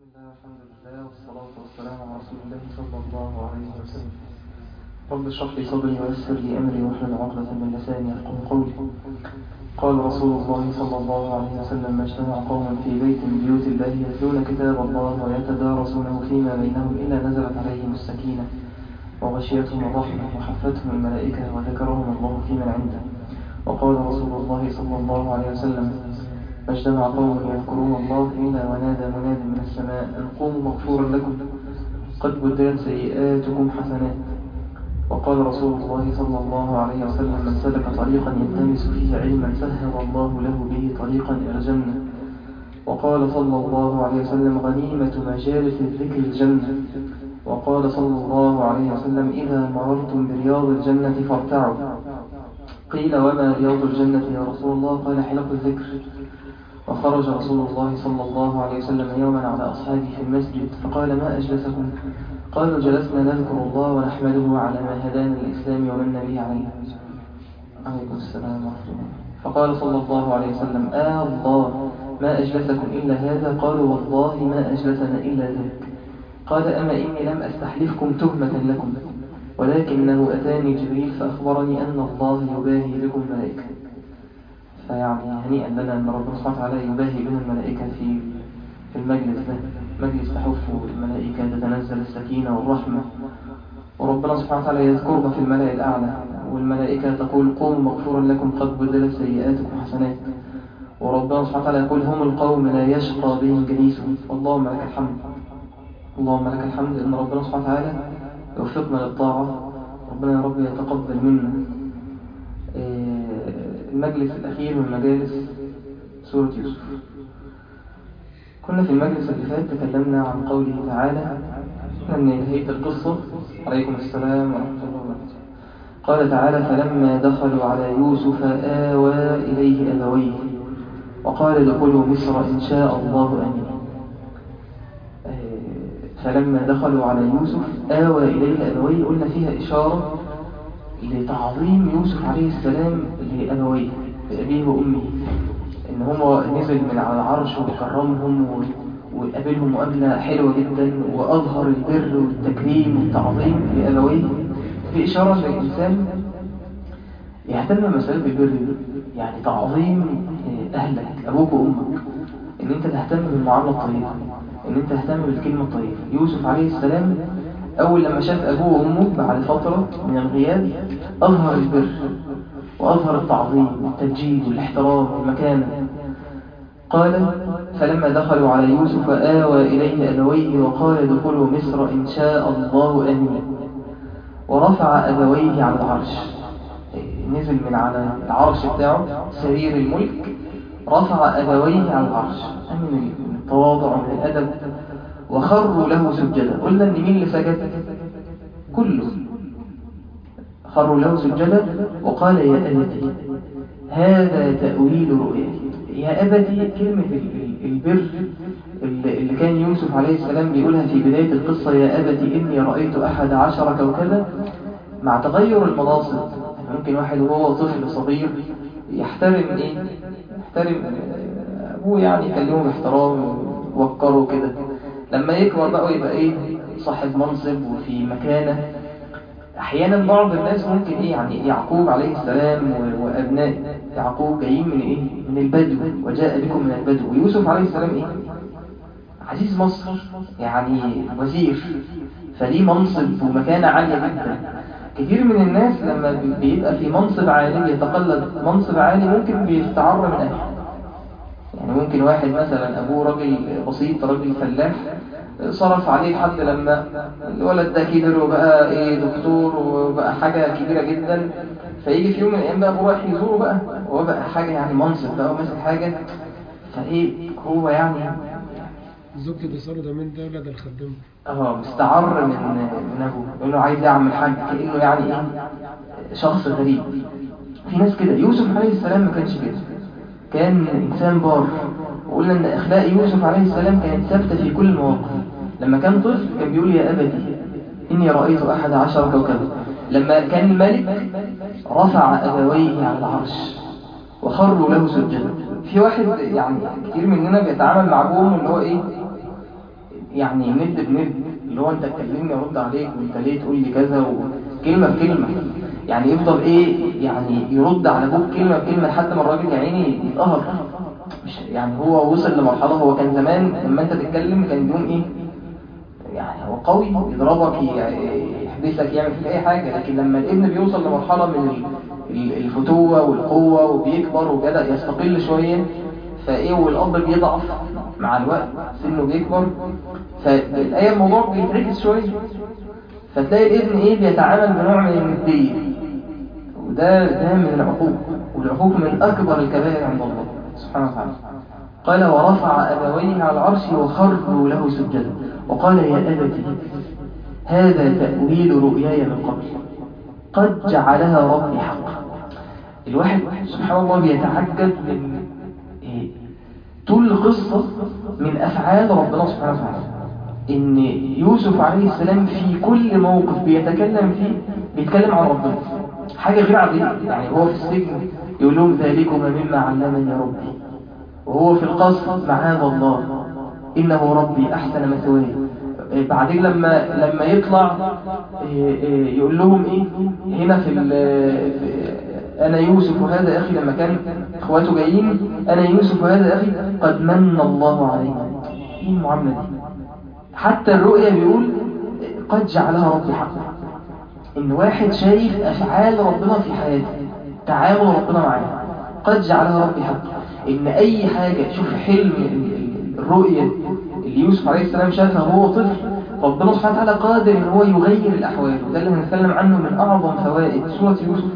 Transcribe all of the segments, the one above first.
الله والحمد لله والصلاة والسلام على رسول الله صلى الله عليه وسلم رب اشرح لي صدري ويسر لي أمري واحلل عقدة من لساني يفقهوا قولي قال رسول الله صلى الله عليه وسلم ما اجتمع قوم في بيت من بيوت الله يتلون كتاب الله ويتدارسونه فيما بينهم إلا نزلت عليهم السكينة وغشيتهم الرحمة وحفتهم الملائكة وذكرهم الله في من عنده وقال رسول الله صلى الله عليه وسلم ما اجتمع قوم يذكرون الله إلا ونادى مناد من السماء أن قوموا مغفورا لكم قد بدلت سيئاتكم حسنات وقال رسول الله صلى الله عليه وسلم من سلك طريقا يلتمس فيه علما سهل الله له به طريقا إلى الجنة وقال صلى الله عليه وسلم غنيمة مجالس الذكر الجنة وقال صلى الله عليه وسلم إذا مررتم برياض الجنة فارتعوا قيل وما رياض الجنة يا رسول الله قال حلق الذكر وخرج رسول الله صلى الله عليه وسلم يوما على أصحابه في المسجد فقال ما أجلسكم قالوا جلسنا نذكر الله ونحمده على ما هدانا الإسلام ومن به عليه عليكم السلام ورحمة الله فقال صلى الله عليه وسلم آه الله ما أجلسكم إلا هذا قالوا والله ما أجلسنا إلا ذلك قال أما إني لم أستحلفكم تهمة لكم ولكنه أتاني جبريل فأخبرني أن الله يباهي بكم ملائكة فيعني هنيئا لنا أن ربنا سبحانه وتعالى يباهي بنا الملائكة في في المجلس ده مجلس تحف الملائكة تتنزل السكينة والرحمة وربنا سبحانه وتعالى يذكرنا في الملأ الأعلى والملائكة تقول قوموا مغفورا لكم قد بدلت سيئاتكم حسنات وربنا سبحانه وتعالى يقول هم القوم لا يشقى بهم جليسهم اللهم لك الحمد اللهم لك الحمد إن ربنا سبحانه وتعالى يوفقنا للطاعة ربنا يا رب يتقبل منا المجلس الأخير من مجالس سورة يوسف كنا في المجلس اللي فات تكلمنا عن قوله تعالى من نهاية القصة عليكم السلام ورحمة الله وبركاته قال تعالى فلما دخلوا على يوسف آوى إليه أبويه وقال ادخلوا مصر إن شاء الله أمين فلما دخلوا على يوسف آوى إليه أبويه قلنا فيها إشارة لتعظيم يوسف عليه السلام لأبويه لأبيه وأمه إن هو نزل من على العرش وكرمهم وقابلهم مقابلة حلوة جدا وأظهر البر والتكريم والتعظيم لأبويه في إشارة للإنسان يهتم بمسألة البر يعني تعظيم أهلك أبوك وأمك إن أنت تهتم بالمعاملة الطيبة إن أنت تهتم بالكلمة الطيبة يوسف عليه السلام أول لما شاف أبوه وأمه بعد فترة من الغياب أظهر البر وأظهر التعظيم والتبجيل والاحترام والمكانة قال فلما دخلوا على يوسف آوى إليه أبويه وقال ادخلوا مصر إن شاء الله آمين ورفع أبويه على العرش نزل من على العرش بتاعه سرير الملك رفع أبويه على العرش من التواضع ومن الأدب وخروا له سجدا قلنا ان مين اللي سجد كله خروا له سجدا وقال يا أبتي هذا تأويل رؤيتي يا أبتي كلمة البر اللي كان يوسف عليه السلام بيقولها في بداية القصة يا أبتي إني رأيت أحد عشر كوكبا مع تغير المناصب ممكن واحد وهو طفل صغير يحترم إيه؟ يحترم أبوه يعني يكلمه باحترام ووقره كده لما يكبر بقى يبقى ايه صاحب منصب وفي مكانة احيانا بعض الناس ممكن ايه يعني يعقوب عليه السلام وابناء يعقوب جايين من ايه من البدو وجاء بكم من البدو ويوسف عليه السلام ايه عزيز مصر يعني وزير فليه منصب ومكانة عالية جدا كثير من الناس لما بيبقى في منصب عالي يتقلد منصب عالي ممكن بيستعر من اهله يعني ممكن واحد مثلا أبوه راجل بسيط راجل فلاح صرف عليه لحد لما الولد ده كبر وبقى ايه دكتور وبقى حاجة كبيرة جدا فيجي في يوم من الأيام بقى أبوه رايح يزوره بقى هو بقى حاجة يعني منصب بقى وماسك حاجة فايه هو يعني الزوج اللي صار ده من ده ولد الخدام اه مستعر من من ابوه يقول له عايز يعمل حاجة كأنه يعني ايه شخص غريب في ناس كده يوسف عليه السلام ما كانش كده كان إنسان بار وقلنا أن أخلاق يوسف عليه السلام كانت ثابتة في كل المواقف لما كان طفل كان بيقول يا أبتي إني رأيت أحد عشر كوكبا لما كان ملك رفع أبويه على العرش وخروا له سجدا في واحد يعني كتير مننا بيتعامل مع أبوهم اللي هو إيه يعني ند بند اللي هو انت تكلمني ارد عليك وانت ليه تقول لي كذا وكلمه بكلمه يعني يفضل ايه يعني يرد على ابوك كلمه بكلمه لحد ما الراجل يا عيني يتقهر مش يعني هو وصل لمرحله هو كان زمان لما انت تتكلم كان يوم ايه يعني هو قوي يضربك ي- يحبسك يعمل فيك اي حاجه لكن لما الابن بيوصل لمرحله من ال- ال- الفتوه والقوه وبيكبر وبدا يستقل شويه فايه والاب بيضعف مع الوقت سنه بيكبر فالايه الموضوع بيتركز شويه فتلاقي الابن ايه بيتعامل بنوع من النديه وده ده من العقوق والعقوق من اكبر الكبائر عند الله سبحانه وتعالى قال ورفع ابويه على العرش وخروا له سجدا وقال يا ابت هذا تاويل رؤياي من قبل قد جعلها ربي حقا الواحد سبحان الله بيتعجب من إيه؟ طول القصة من أفعال ربنا سبحانه وتعالى إن يوسف عليه السلام في كل موقف بيتكلم فيه بيتكلم عن ربنا حاجة غير عادية يعني هو في السجن يقول لهم ذلكما مما علمني ربي وهو في القصر معاذ الله إنه ربي أحسن مثواي إيه بعدين لما لما يطلع إيه إيه يقول لهم ايه هنا في, ال- في انا يوسف وهذا اخي لما كان اخواته جايين انا يوسف وهذا اخي قد من الله علينا ايه المعامله دي حتى الرؤيا بيقول قد جعلها ربي حقا ان واحد شايف افعال ربنا في حياته تعامل ربنا معاه قد جعلها ربي حقا ان اي حاجه شوف حلم ال- ال- الرؤيه اللي يوسف عليه السلام شافها وهو طفل ربنا سبحانه وتعالى قادر ان هو يغير الاحوال وده اللي هنتكلم عنه من اعظم فوائد سوره يوسف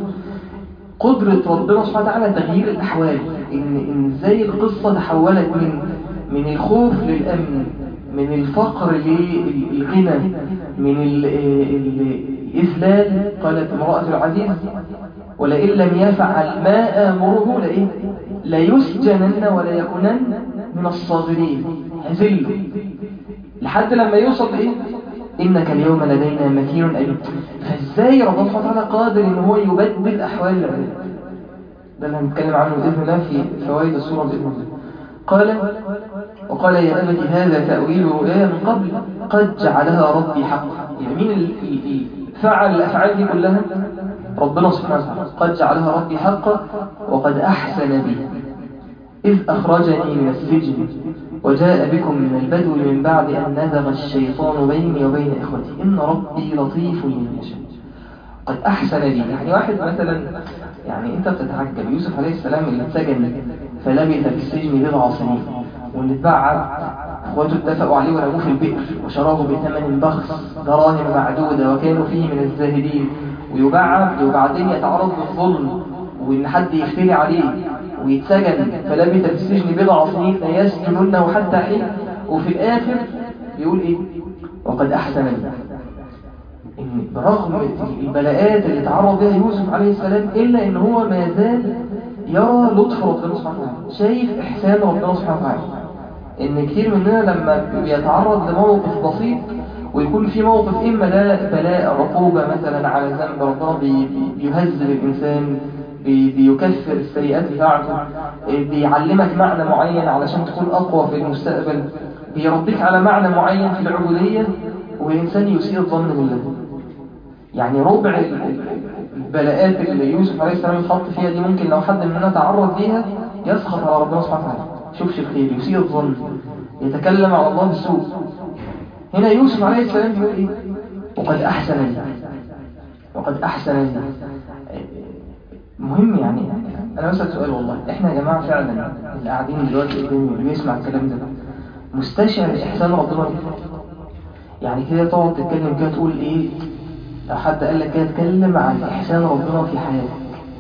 قدرة ربنا سبحانه وتعالى تغيير الأحوال إن, إن إزاي القصة تحولت من من الخوف للأمن من الفقر للغنى من ال- ال- الإذلال قالت امرأة العزيز ولئن لم يفعل ما آمره لإيه ليسجنن ولا يكونن من الصاغرين هزله لحد لما يوصل إيه إنك اليوم لدينا مكين أمين فإزاي ربنا سبحانه وتعالى قادر إن هو يبدل أحوال العباد ده اللي هنتكلم عنه بإذن الله في فوائد السورة بإذن الله قال وقال يا أبت هذا تأويل رؤيا من قبل قد جعلها ربي حقا يعني مين ال- ال- ال- فعل الأفعال دي كلها ربنا سبحانه وتعالى قد جعلها ربي حقا وقد أحسن بي إذ أخرجني من السجن وجاء بكم من البدو من بعد أن نزغ الشيطان بيني وبين إخوتي إن ربي لطيف لما يشاء قد أحسن لي يعني واحد مثلا يعني أنت بتتعجب يوسف عليه السلام اللي اتسجن فلبث في السجن بضع سنين واللي اتباع اخواته اتفقوا عليه ورموه في البئر وشراه بثمن بخس دراهم معدودة وكانوا فيه من الزاهدين ويباع وبعدين يتعرض للظلم وإن حد يفتري عليه ويتسجن فلبث في السجن بضع سنين لا يسجنونه حتى حين وفي الآخر بيقول إيه وقد أحسن لي إن برغم البلاءات اللي تعرض بها يوسف عليه السلام إلا إن هو ما زال يرى لطف ربنا سبحانه وتعالى شايف إحسان ربنا سبحانه وتعالى إن كتير مننا لما بيتعرض لموقف بسيط ويكون في موقف إما ده بلاء عقوبة مثلا على ذنب ربنا بي- بي- بيهذب الإنسان بي- بيكفر السيئات بتاعته إيه، بيعلمك معنى معين علشان تكون أقوى في المستقبل بيربيك على معنى معين في العبودية والإنسان يسيء الظن بالله يعني ربع ال- ال- البلاءات اللي يوسف عليه السلام اتحط فيها دي ممكن لو حد مننا تعرض ليها يسخط على ربنا سبحانه وتعالى شوفش الخير يسيء الظن يتكلم على الله بالسوء هنا يوسف عليه السلام بيقول ايه وقد احسن لي وقد احسن لي مهم يعني انا بسأل سؤال والله احنا يا جماعه فعلا اللي قاعدين دلوقتي قدامي اللي بيسمع الكلام ده مستشعر احسان ربنا ليك؟ يعني كده تقعد تتكلم كده تقول ايه لو حد قال لك كده اتكلم عن احسان ربنا في حياتك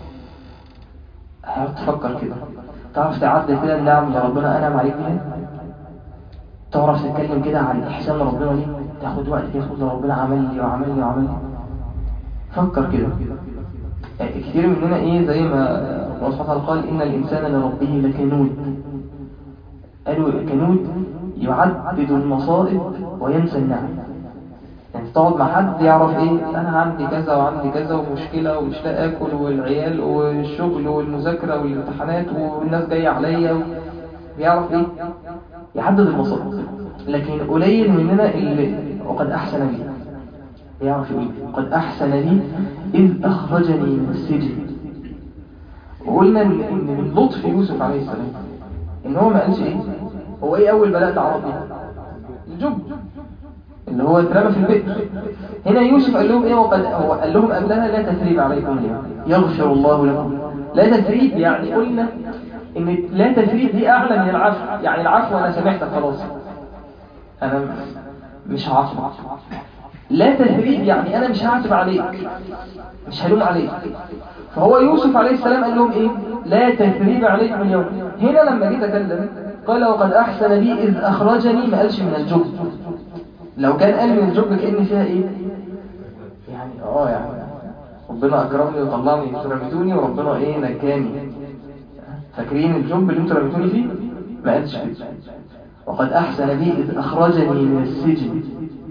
هتقعد تفكر كده تعرف تعدل كده النعم اللي ربنا انعم عليك بيها تعرف تتكلم كده عن احسان ربنا ليك تاخد وقت كده تقول ده ربنا عمل لي وعمل لي وعمل لي فكر كده يعني كتير مننا ايه زي ما الله سبحانه وتعالى قال ان الانسان لربه لكنود قالوا كنود يعدد المصائب وينسى النعم يعني تقعد مع حد يعرف ايه انا عندي كذا وعندي كذا ومشكلة ومش لاقي اكل والعيال والشغل والمذاكرة والامتحانات والناس جاية عليا بيعرف ايه يعدد المصائب لكن قليل مننا اللي وقد أحسن لي يعرف يقول قد أحسن لي إذ أخرجني من السجن وقلنا إن إن من لطف يوسف عليه السلام إن هو ما قالش إيه هو إيه أول بلاء تعرض ليه الجب اللي هو اترمى في البئر هنا يوسف قال لهم ايه وقد هو قال لهم قبلها لا تثريب عليكم اليوم يغفر الله لكم لا تثريب يعني قلنا ان لا تثريب دي اعلى من العفو يعني العفو انا سامحتك خلاص انا مش هعفو لا تثريب يعني انا مش هعتب عليك مش هلوم عليك فهو يوسف عليه السلام قال لهم ايه لا تثريب عليكم اليوم هنا لما جيت اتكلم قال وقد احسن بي اذ اخرجني ما قالش من الجب لو كان قال من الجب كأن فيها ايه يعني اه يعني ربنا اكرمني وطلعني انتوا رميتوني وربنا ايه نجاني فاكرين الجب اللي انتوا رميتوني فيه ما قالش كده وقد احسن بي اذ اخرجني من السجن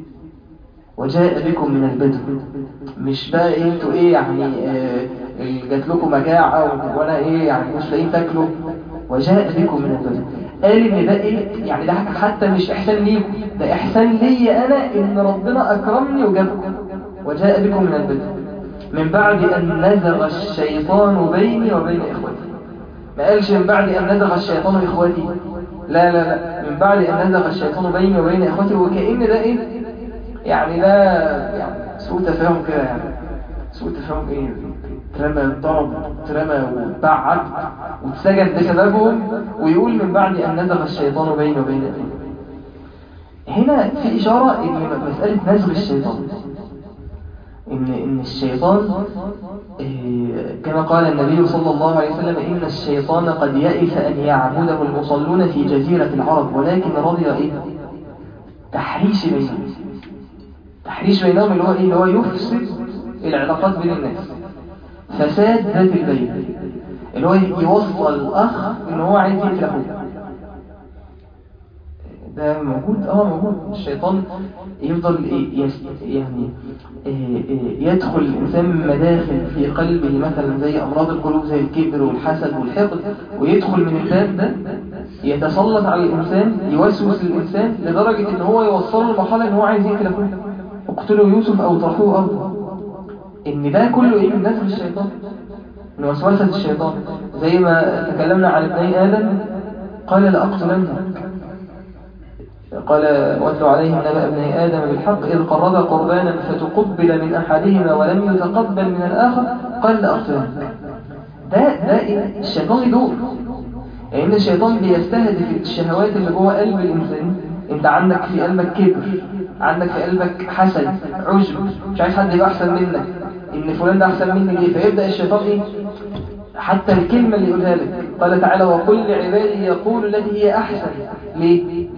وجاء بكم من البدو مش بقى إيه انتوا ايه يعني آه جات لكم مجاعة وانا ايه يعني مش لاقيين تاكلوا وجاء بكم من البدو قال ان ده ايه يعني ده حتى مش احسان ليكم ده احسان لي انا ان ربنا اكرمني وجابكم وجاء بكم من البدو من بعد ان نزغ الشيطان بيني وبين اخوتي ما قالش من بعد ان نزغ الشيطان اخوتي لا لا لا من بعد ان نزغ الشيطان بيني وبين اخوتي وكأن ده ايه يعني ده يعني سوء تفاهم كده يعني سوء تفاهم ايه ترمى ضرب ترمى وبعد واتسجن بسببهم ويقول من بعد ان نزغ الشيطان بيني وبين اخوتي هنا في إشارة إن مسألة نزغ الشيطان إن, إن الشيطان كما قال النبي صلى الله عليه وسلم إن الشيطان قد يئس أن يعبده المصلون في جزيرة العرب ولكن رضي إيه تحريش بينهم تحريش بينهم اللي هو إيه اللي هو يفسد العلاقات بين الناس فساد ذات البين اللي هو يوصل الأخ إن هو عايز يقتل أخوه ده موجود اه موجود الشيطان يفضل يس يعني يدخل الإنسان مداخل في قلبه مثلا زي أمراض القلوب زي الكبر والحسد والحقد ويدخل من الباب ده يتسلط على الإنسان يوسوس الإنسان لدرجة إن هو يوصله لمرحلة إن هو عايز يقتل أخوه اقتلوا يوسف أو طرحوه أرضا إن ده كله إيه من نزل الشيطان من وسوسة الشيطان زي ما تكلمنا عن ابني آدم قال لأقتلنك قال واتلوا عليهم نبأ ابني آدم بالحق إذ قرب قربانا فتقبل من أحدهما ولم يتقبل من الآخر قال لأقتلنك ده ده إيه؟ الشيطان يدور لأن الشيطان بيستهدف الشهوات اللي جوه قلب الإنسان أنت عندك في قلبك كبر عندك في قلبك حسد عجب مش عايز حد يبقى أحسن منك إن فلان ده أحسن مني ليه فيبدأ الشيطان إيه حتى الكلمة اللي يقولها لك قال تعالى وقل لعبادي يقول التي هي أحسن ليه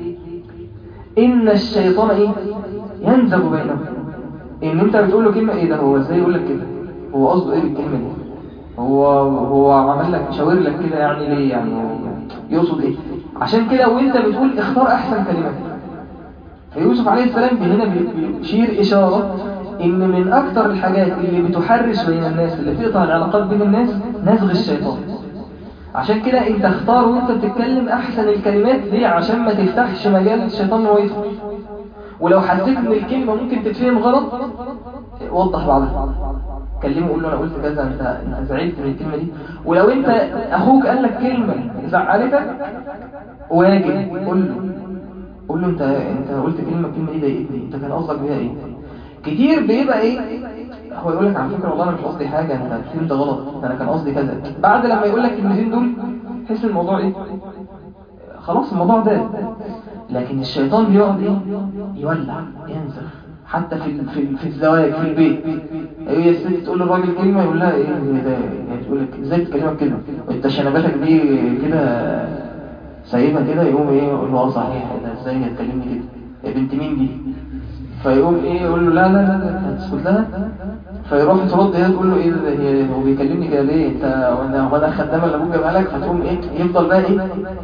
إن الشيطان إيه ينزغ بينهم إن أنت بتقول له كلمة إيه ده هو إزاي يقول لك كده هو قصده إيه بالكلمة دي هو هو عمل لك شاور لك كده يعني ليه يعني يقصد إيه عشان كده وأنت بتقول اختار أحسن كلمات فيوسف عليه السلام هنا بيشير إشارة إن من أكتر الحاجات اللي بتحرش بين الناس اللي بتقطع العلاقات بين الناس نزغ الشيطان عشان كده انت اختار وانت بتتكلم احسن الكلمات ليه عشان ما تفتحش مجال الشيطان هو يدخل ولو حسيت ان الكلمة ممكن تتفهم غلط وضح بعضها كلمه قول له انا قلت كذا انت انت زعلت من الكلمة دي ولو انت اخوك قال لك كلمة زعلتك واجب قول له قول له انت انت قلت كلمة الكلمة دي ضايقتني انت كان قصدك بيها ايه كتير بيبقى ايه هو يقول لك على فكرة والله انا مش قصدي حاجة انا فهمت غلط انا كان قصدي كذا بعد لما يقول لك الكلمتين دول تحس الموضوع ايه خلاص الموضوع ده لكن الشيطان بيقعد ايه يولع ينزف حتى في في في الزواج في البيت هي الست تقول للراجل كلمه يقول لها ايه ده يعني تقول لك ازاي تكلمك كده وانت شنباتك دي كده سايبها كده يقوم ايه يقول له اه صحيح ده ازاي هتكلمني كده يا بنت مين دي فيقوم ايه يقول له لا لا لا لا هتسكت لها فيروح ترد هي تقول له ايه ده هي هو بيكلمني كده ليه انت وانا هو انا الخدامه اللي ابوك جابها لك فتقوم ايه يفضل بقى ايه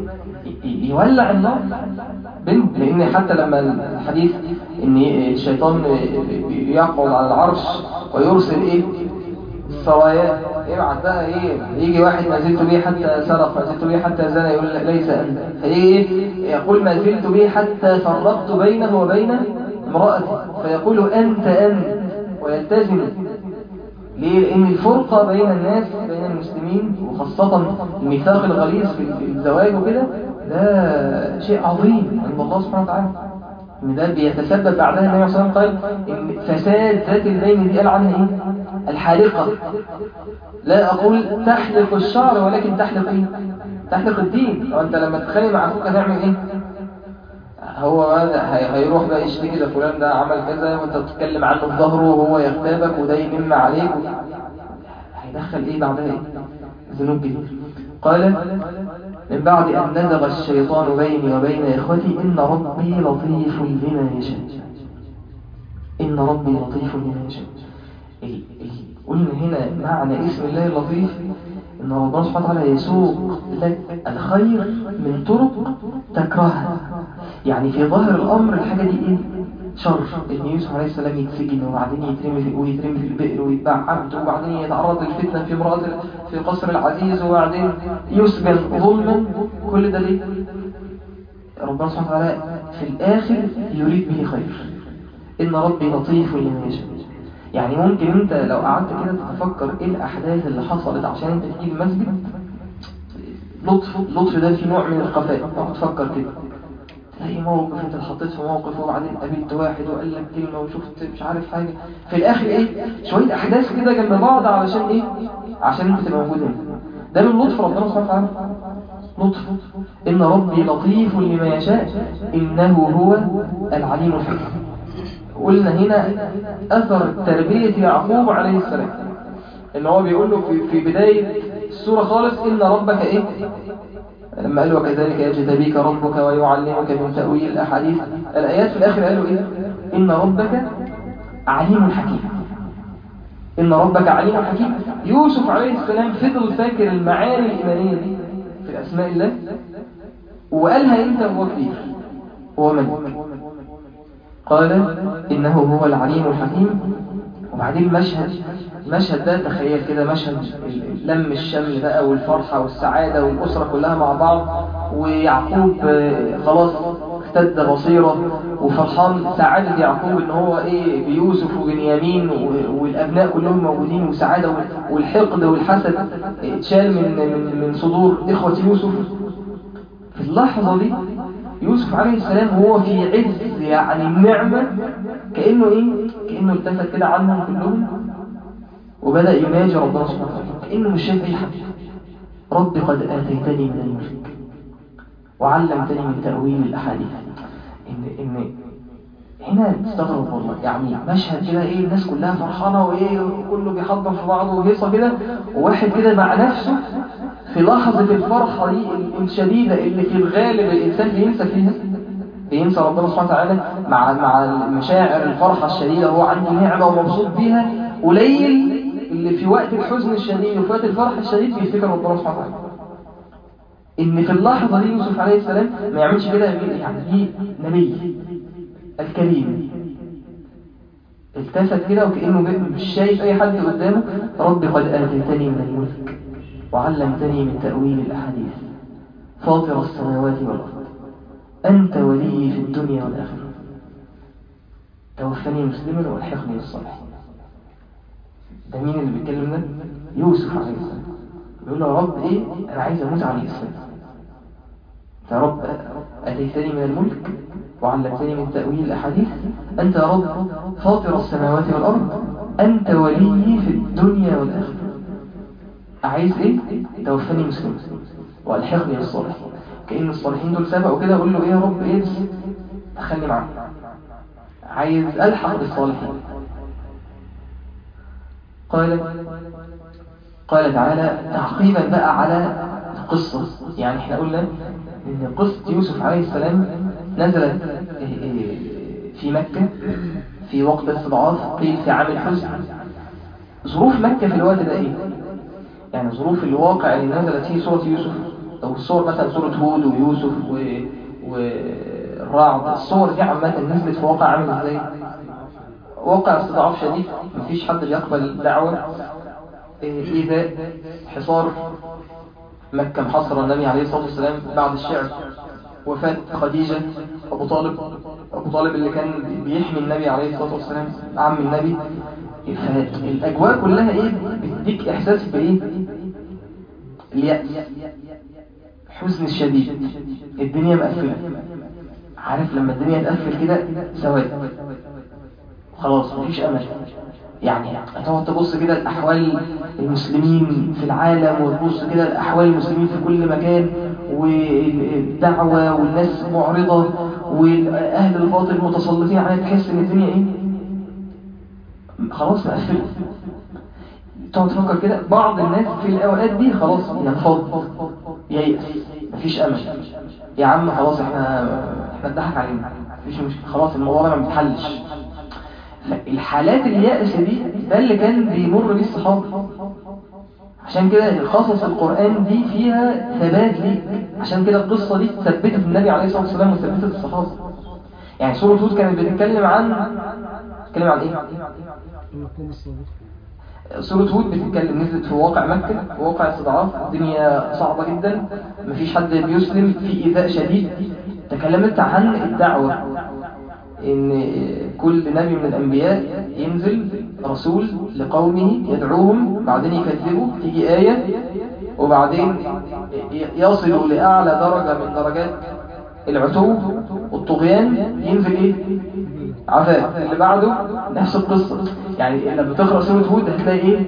يولع النار بينهم لان حتى لما الحديث ان الشيطان يقعد على العرش ويرسل ايه السرايات ابعت بقى ايه يجي واحد ما زلت به حتى سرق ما زلت به حتى زنى يقول لا ليس انت فايه يقول ما زلت به حتى فرقت بينه وبين امرأته فيقول انت انت ويلتزم ليه؟ لأن الفرقة بين الناس بين المسلمين وخاصة الميثاق الغليظ في الزواج وكده ده شيء عظيم عند الله سبحانه وتعالى ان ده بيتسبب بعدها النبي صلى الله عليه وسلم قال ان فساد ذات البين دي قال عنها ايه الحالقة لا اقول تحلق الشعر ولكن تحلق ايه تحلق الدين لو انت لما تتخانق مع اخوك هتعمل ايه هو هي- هيروح بقى يشتكي ده فلان ده عمل كذا وانت بتتكلم عنه في ظهره وهو يغتابك وده ينم عليك و... هيدخل ايه بعدها ايه ذنوب جديدة قال من بعد أن نزغ الشيطان بيني وبين إخوتي إن ربي لطيف لما يشاء إن ربي لطيف لما يشاء ال- ال- قلنا هنا معنى اسم الله اللطيف إن ربنا سبحانه وتعالى يسوق لك الخير من طرق تكرهها يعني في ظاهر الأمر الحاجة دي إيه؟ شر إن يوسف عليه السلام يتسجن وبعدين يترمي في ويترمي في البئر ويتباع عبد وبعدين يتعرض للفتنة في امرأة في قصر العزيز وبعدين يسجن ظلما كل ده ليه؟ ربنا سبحانه وتعالى في الآخر يريد به خير إن ربي لطيف لما يشاء يعني ممكن انت لو قعدت كده تتفكر ايه الاحداث اللي حصلت عشان انت تجيب المسجد لطف لطف ده في نوع من الخفاء تقعد تفكر كده تلاقي موقف انت اتحطيت في موقف وبعدين قابلت واحد وقال لك كلمه وشفت مش عارف حاجه في الاخر ايه شويه احداث كده جنب بعض علشان ايه عشان انت تبقى موجود هنا ده من لطف ربنا سبحانه وتعالى لطف ان ربي لطيف لما يشاء انه هو العليم الحكيم قلنا هنا أثر تربية يعقوب عليه السلام إن هو بيقول له في, في بداية السورة خالص إن ربك إيه لما قال وكذلك يجتبيك ربك ويعلمك من تأويل الأحاديث الآيات في الآخر قالوا إيه إن ربك عليم حكيم إن ربك عليم حكيم يوسف عليه السلام فضل فاكر المعاني الإيمانية دي في أسماء الله وقالها إمتى وهو كبير هو من قال إنه هو العليم الحكيم وبعدين مشهد المشهد ده تخيل كده مشهد لم الشمل بقى والفرحة والسعادة والأسرة كلها مع بعض ويعقوب آه، خلاص اختد بصيرة وفرحان سعادة يعقوب ان هو ايه بيوسف وبنيامين و- والابناء كلهم موجودين وسعادة وال- والحقد والحسد اتشال من من من صدور اخوة يوسف في اللحظة دي يوسف عليه السلام هو في عز يعني النعمة كأنه إيه؟ كأنه التفت كده عنهم كلهم وبدأ يناجي ربنا سبحانه وتعالى كأنه مش شايف أي حد رب قد آتيتني من الملك وعلمتني من تأويل الأحاديث إن إن هنا تستغرب والله يعني مشهد كده ايه الناس كلها فرحانه وايه كله بيحضر في بعضه وهيصه كده وواحد كده مع نفسه في لحظه الفرحه دي الشديده اللي في الغالب الانسان بينسى فيها بينسى ربنا سبحانه وتعالى مع مع مشاعر الفرحه الشديده هو عنده نعمه ومبسوط بيها قليل اللي في وقت الحزن الشديد وفي وقت الفرح الشديد بيفتكر ربنا سبحانه وتعالى ان في اللحظه دي يوسف عليه السلام ما يعملش كده يعني دي نبي الكريم التفت كده وكأنه مش شايف أي حد قدامه رب قد آتيتني من الملك وعلمتني من تأويل الأحاديث فاطر السماوات والأرض أنت ولي في الدنيا والآخرة توفني مسلما والحقني بالصالحين ده مين اللي بيتكلم ده؟ يوسف عليه السلام يقول له يا رب إيه أنا عايز أموت على الإسلام يا رب أتيتني من الملك وعلمتني من تأويل الأحاديث أنت يا رب فاطر السماوات والأرض أنت ولي في الدنيا والآخرة عايز إيه؟ توفني مسلم وألحقني بالصالحين كأن الصالحين دول سبقوا كده أقول له إيه يا رب إيه بس أخلي معاك عايز ألحق بالصالحين قال قال تعالى تعقيبا بقى على القصة يعني احنا قلنا ان قصة يوسف عليه السلام نزلت في مكة في وقت استضعاف قيل في عام الحزن ظروف مكة في الوقت ده ايه يعني ظروف الواقع اللي نزلت فيه سورة يوسف او الصور مثلا سورة هود ويوسف و... والرعد الصور دي عامة نزلت في واقع عامل ازاي واقع استضعاف شديد مفيش حد بيقبل الدعوة إذا حصار مكة محصر النبي عليه الصلاة والسلام بعد الشعر وفاة خديجة أبو طالب أبو طالب اللي كان بيحمي النبي عليه الصلاة والسلام عم النبي فالأجواء كلها إيه بتديك إحساس بإيه اليأس حزن الشديد الدنيا مقفلة عارف لما الدنيا تقفل كده سواد خلاص مفيش أمل يعني هتقعد تبص كده لأحوال المسلمين في العالم وتبص كده لأحوال المسلمين في كل مكان والدعوة والناس معرضة وأهل الباطل متسلطين عليها تحس إن الدنيا إيه خلاص مقفلة تقعد تفكر كده بعض الناس في الأوقات دي خلاص ينفض ييأس مفيش أمل يا عم خلاص احنا احنا اتضحك علينا مفيش مشكلة خلاص الموضوع ده ما بيتحلش الحالات اليأس دي ده اللي كان بيمر بيه الصحابة عشان كده قصص القرآن دي فيها ثبات ليك عشان كده القصة دي ثبتت النبي عليه الصلاة والسلام وثبتت الصحابة يعني سورة هود كانت بتتكلم عن بتتكلم عن ايه؟ المقام الصادق سورة هود بتتكلم نزلت في واقع مكة في واقع استضعاف الدنيا صعبة جدا مفيش حد بيسلم في إيذاء شديد تكلمت عن الدعوة إن كل نبي من الأنبياء ينزل رسول لقومه يدعوهم بعدين يكذبوا تيجي آية وبعدين يصلوا لأعلى درجة من درجات العتو والطغيان ينزل إيه؟ عذاب اللي بعده نفس القصة يعني لما تقرأ سورة هود هتلاقي إيه؟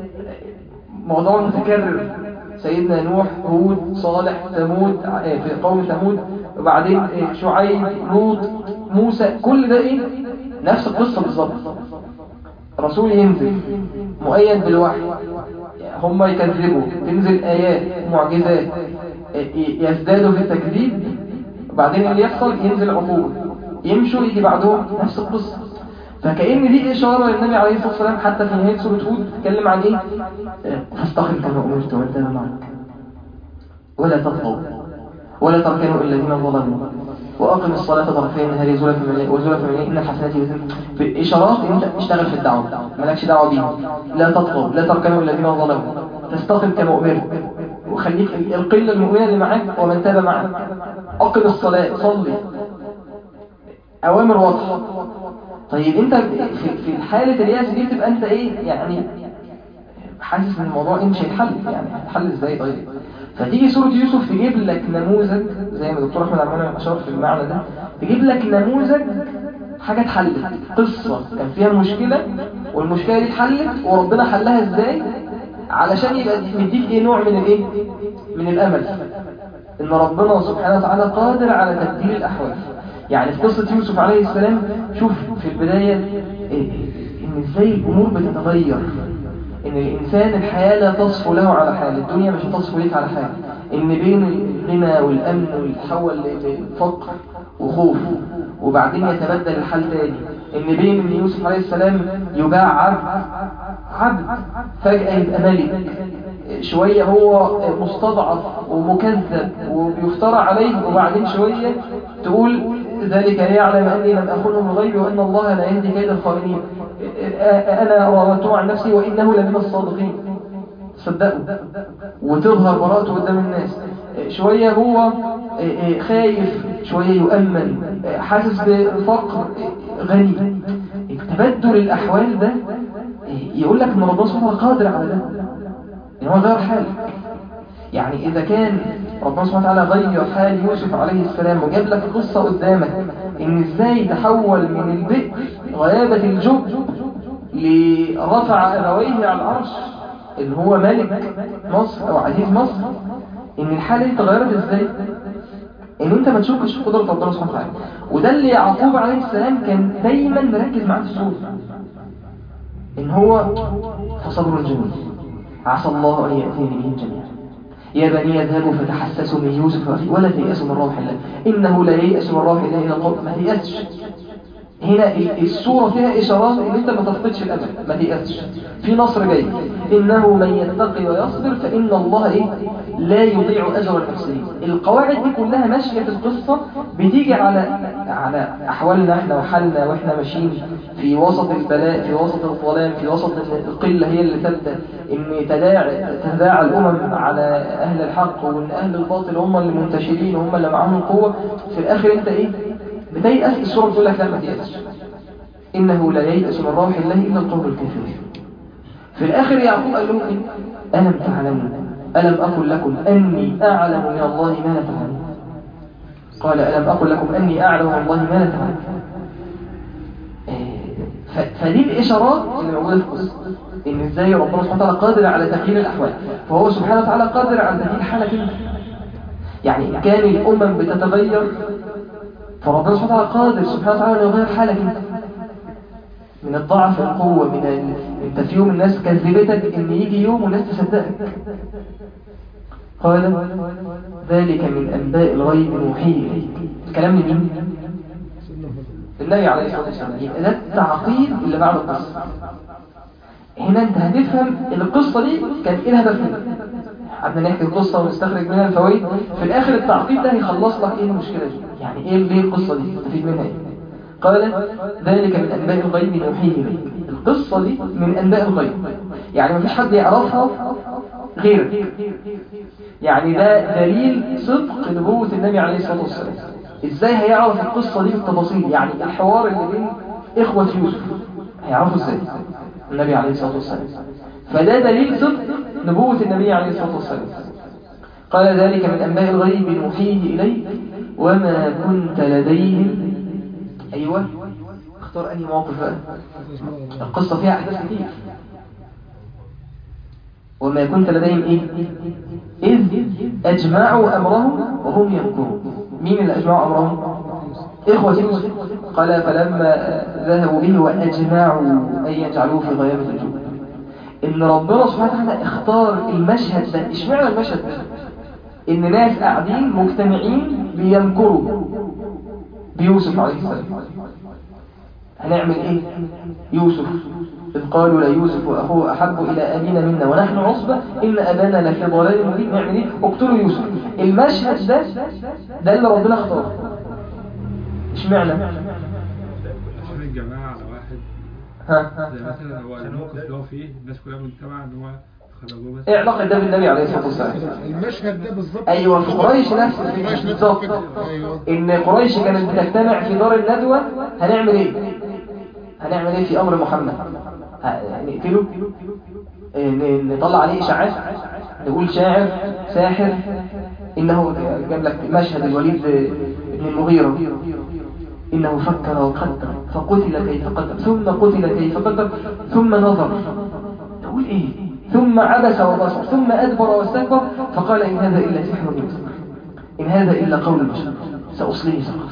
موضوع متكرر سيدنا نوح هود صالح ثمود في قوم ثمود وبعدين شعيب لوط موسى كل ده ايه نفس القصة بالظبط رسول ينزل مؤيد بالوحي هم يكذبوا تنزل آيات معجزات يزدادوا في التكذيب وبعدين اللي يحصل ينزل عقوبة يمشوا يجي بعدهم نفس القصة فكأن دي إشارة للنبي عليه الصلاة والسلام حتى في نهاية سورة هود تتكلم عن إيه؟ فاستقم كما أمرت وانت معك ولا تطغوا ولا تركنوا إلا الذين ظلموا وأقم الصلاة طرفي النهار وزلفا من الليل وزلفا من الليل إن الحسنات يذهبن بإشارات إن أنت اشتغل في الدعوة مالكش دعوة بيهم لا تطغوا لا تركنوا إلا الذين ظلموا تستقم كما أمرت وخليك القلة المؤمنة اللي معاك ومن تاب معك أقم الصلاة صلي أوامر واضحة طيب انت في في حالة الياس دي تبقى انت ايه يعني حاسس ان الموضوع ايه مش هيتحل يعني هيتحل ازاي طيب فتيجي سورة يوسف تجيب لك نموذج زي ما دكتور احمد عمال اشار في المعنى ده تجيب لك نموذج حاجة اتحلت قصة كان فيها مشكلة والمشكلة دي اتحلت وربنا حلها ازاي علشان يبقى مديك ايه نوع من الايه من الامل ان ربنا سبحانه وتعالى قادر على تبديل الاحوال يعني في قصة يوسف عليه السلام شوف في البداية إيه إن إزاي الأمور بتتغير إن الإنسان الحياة لا تصفو له على حال الدنيا مش هتصفو ليك على حال إن بين الغنى والأمن ويتحول لفقر وخوف وبعدين يتبدل الحال تاني إن بين إن يوسف عليه السلام يباع عبد عبد فجأة يبقى ملك شوية هو مستضعف ومكذب وبيفترى عليه وبعدين شوية تقول ذلك ليعلم أني لم أخنه من غيبي وأن الله لا يهدي كيد الخائنين أنا راودته عن نفسي وإنه لمن الصادقين صدقوا وتظهر براءته قدام الناس شوية هو خايف شوية يؤمن حاسس بفقر غني تبدل الأحوال ده يقول لك ان ربنا سبحانه وتعالى قادر على ده ان هو غير حاله يعني إذا كان ربنا سبحانه وتعالى غير حال يوسف عليه السلام وجاب لك قصة قدامك إن إزاي تحول من البئر غيابة الجب لرفع أبويه على العرش اللي هو ملك مصر أو عزيز مصر إن الحالة دي تغيرت إزاي إن أنت ما تشوفش في قدرة ربنا سبحانه وتعالى وده اللي يعقوب عليه السلام كان دايما مركز معاه في السورة إن هو فصبر جميل عسى الله أن يأتيني بهم جميعا يا بني اذهبوا فتحسسوا من يوسف وأخيه ولا تيأسوا من روح الله إنه لا ييأس من روح الله إلا القوم ما تيأسش هنا ال- السورة فيها إشارات إن أنت ما تفقدش الأمل ما تيأسش في نصر جاي إنه من يتقي ويصبر فإن الله إيه؟ لا يضيع أجر المحسنين القواعد دي كلها ماشية في القصة بتيجي على على أحوالنا إحنا وحالنا وإحنا ماشيين في وسط البلاء في وسط الظلام في وسط إن القلة هي اللي تبدأ إن تداعى تداعى الأمم على أهل الحق وإن أهل الباطل هم اللي منتشرين وهم اللي معاهم القوة في الآخر أنت إيه بتيأس السورة بتقول لك لا ما تيأسش إنه لا ييأس من روح الله إلا القوم الكافرين في الآخر يعقوب قال لهم إيه؟ ألم تعلموا ألم أقل لكم أني أعلم من الله ما لا تعلمون قال ألم أقل لكم أني أعلم من الله ما لا تعلمون آه، ف- فدي الإشارات اللي موجودة في القصة إن إزاي ربنا سبحانه وتعالى قادر على تغيير الأحوال فهو سبحانه وتعالى قادر على تغيير حالك أنت يعني كان الأمم بتتغير فربنا سبحانه وتعالى قادر سبحانه وتعالى أن يغير حالك انت من الضعف القوة من ال... انت في يوم الناس كذبتك ان يجي يوم والناس تصدقك قال ذلك من أنباء الغيب نوحيه إليك الكلام لمين؟ النبي عليه الصلاة والسلام يبقى ده التعقيد اللي بعد القصة هنا انت هتفهم ان القصة دي كان ايه الهدف منها قعدنا نحكي القصة ونستخرج منها الفوائد في الاخر التعقيد ده هيخلص لك ايه المشكلة دي يعني ايه ليه القصة دي تستفيد منها ايه قال ذلك من انباء الغيب نوحيه اليك القصة دي من انباء الغيب يعني مفيش حد يعرفها غيرك يعني ده دليل صدق نبوة النبي عليه الصلاة والسلام ازاي هيعرف القصة دي بالتفاصيل يعني الحوار اللي بين اخوة يوسف هيعرفوا ازاي النبي عليه الصلاة والسلام فده دليل صدق نبوة النبي عليه الصلاة والسلام قال ذلك من أنباء الغيب نوحيه إليك وما كنت لديهم أيوة اختار أي موقف بقى القصة فيها أحداث كتير وما كنت لديهم إيه إذ أجمعوا أمرهم وهم يمكرون مين اللي أجمعوا أمرهم إخوة يوسف قال فلما ذهبوا به وأجمعوا أن يجعلوه في غيابة الجبل إن ربنا سبحانه وتعالى اختار المشهد ده اشمعنى المشهد ده إن ناس قاعدين مجتمعين بيمكروا بيوسف عليه السلام هنعمل إيه يوسف إذ قالوا ليوسف وأخوه أحب إلى أبينا منا ونحن عصبة إن أبانا لفي ضلال مبين نعمل إيه اقتلوا يوسف المشهد ده ده اللي ربنا اختاره اشمعنى عشان الجماعة على واحد ها زي مثلا هو الموقف اللي هو فيه الناس كلها مجتمعة ان هو خرجوه بس ايه علاقة ده بالنبي عليه الصلاة والسلام المشهد ده بالظبط ايوه في قريش نفس قريش الفكرة نفس بالظبط الفكرة. ايوه ان قريش كانت بتجتمع في دار الندوة هنعمل ايه هنعمل ايه في امر محمد ه- نقتله إيه، ن- نطلع عليه اشاعات نقول شاعر ساحر انه جاب لك مشهد الوليد بن المغيرة انه فكر وقدر فقتل كيف قدر ثم قتل كيف قدر ثم نظر تقول ايه ثم عبس وبصر ثم ادبر واستكبر فقال ان هذا الا سحر يوسف إن هذا إلا قول البشر سأصليه سقر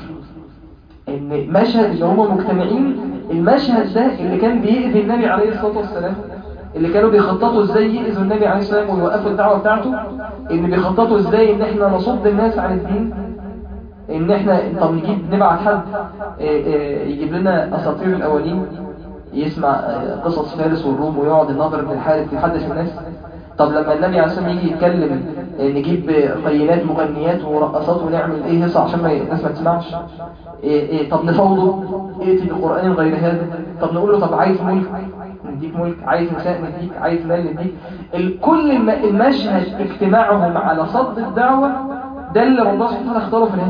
إن مشهد اللي هم مجتمعين المشهد ده اللي كان بيأذي النبي عليه الصلاة والسلام اللي كانوا بيخططوا ازاي يأذوا النبي عليه الصلاة والسلام ويوقفوا الدعوة بتاعته ان بيخططوا ازاي ان احنا نصد الناس عن الدين ان احنا طب نجيب نبعت حد آه، آه، يجيب لنا اساطير الاولين يسمع آه، قصص فارس والروم ويقعد النظر بن الحارث يحدث الناس طب لما النبي عليه الصلاه والسلام يجي يتكلم آه، نجيب قينات مغنيات ورقصات ونعمل ايه هيصه عشان ما الناس ما تسمعش إيه إيه طب نفوضه ائتي بقران غير هذا طب نقول له طب عايز ملك نديك ملك عايز نساء نديك عايز مال نديك ال- كل الم- المشهد اجتماعهم على صد الدعوه ده اللي ربنا سبحانه وتعالى اختاره في الهند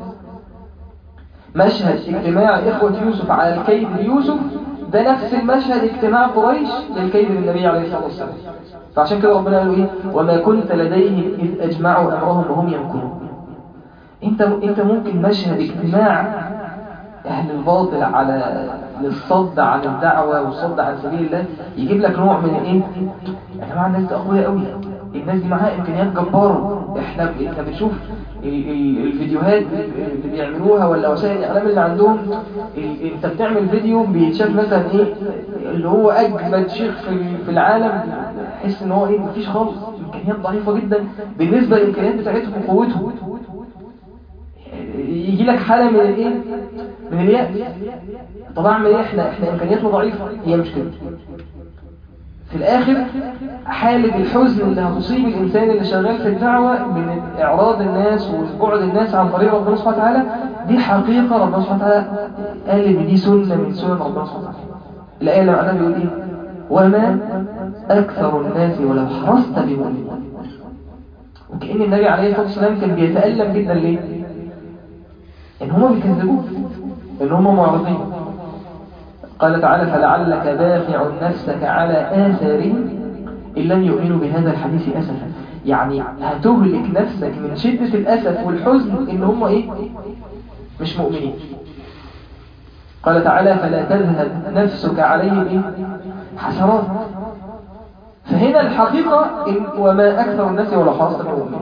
مشهد اجتماع إخوة يوسف على الكيد ليوسف ده نفس المشهد اجتماع قريش للكيد للنبي عليه الصلاة والسلام فعشان كده ربنا قال ايه وما كنت لديهم إذ أجمعوا أمرهم وهم يمكرون انت انت ممكن مشهد اجتماع أهل الباطل على للصد عن الدعوة والصد عن سبيل الله يجيب لك نوع من الايه يا جماعة الناس دي أقوياء قوي الناس دي معاها إمكانيات جبارة احنا انت بتشوف ال- ال- الفيديوهات اللي بيعملوها ولا وسائل الإعلام اللي عندهم ال- انت بتعمل فيديو بيتشاف مثلا ايه اللي هو أجمد شيخ في في العالم تحس ان هو ايه مفيش خالص إمكانيات ضعيفة جدا بالنسبة للإمكانيات بتاعتهم وقوتهم يجي لك حالة من الايه من اليأس طب اعمل ايه احنا احنا امكانياتنا ضعيفة هي مش كده في الاخر حالة الحزن اللي هتصيب الانسان اللي شغال في الدعوة من اعراض الناس وبعد الناس عن طريق ربنا سبحانه وتعالى دي حقيقة ربنا سبحانه وتعالى قال ان دي سنة من سنن ربنا سبحانه وتعالى الآية اللي بعدها بيقول ايه وما اكثر الناس ولو حرصت بمؤمنين وكأن النبي عليه الصلاة والسلام كان بيتألم جدا ليه ان هما بيكذبوه ان هما معرضين قال تعالى فلعلك باخع نفسك على آثارهم إن لم يؤمنوا بهذا الحديث أسفا يعني هتهلك نفسك من شدة الأسف والحزن إن هم إيه مش مؤمنين قال تعالى فلا تذهب نفسك عليهم إيه حسرات فهنا الحقيقة إن وما أكثر الناس ولا حاصل مؤمنين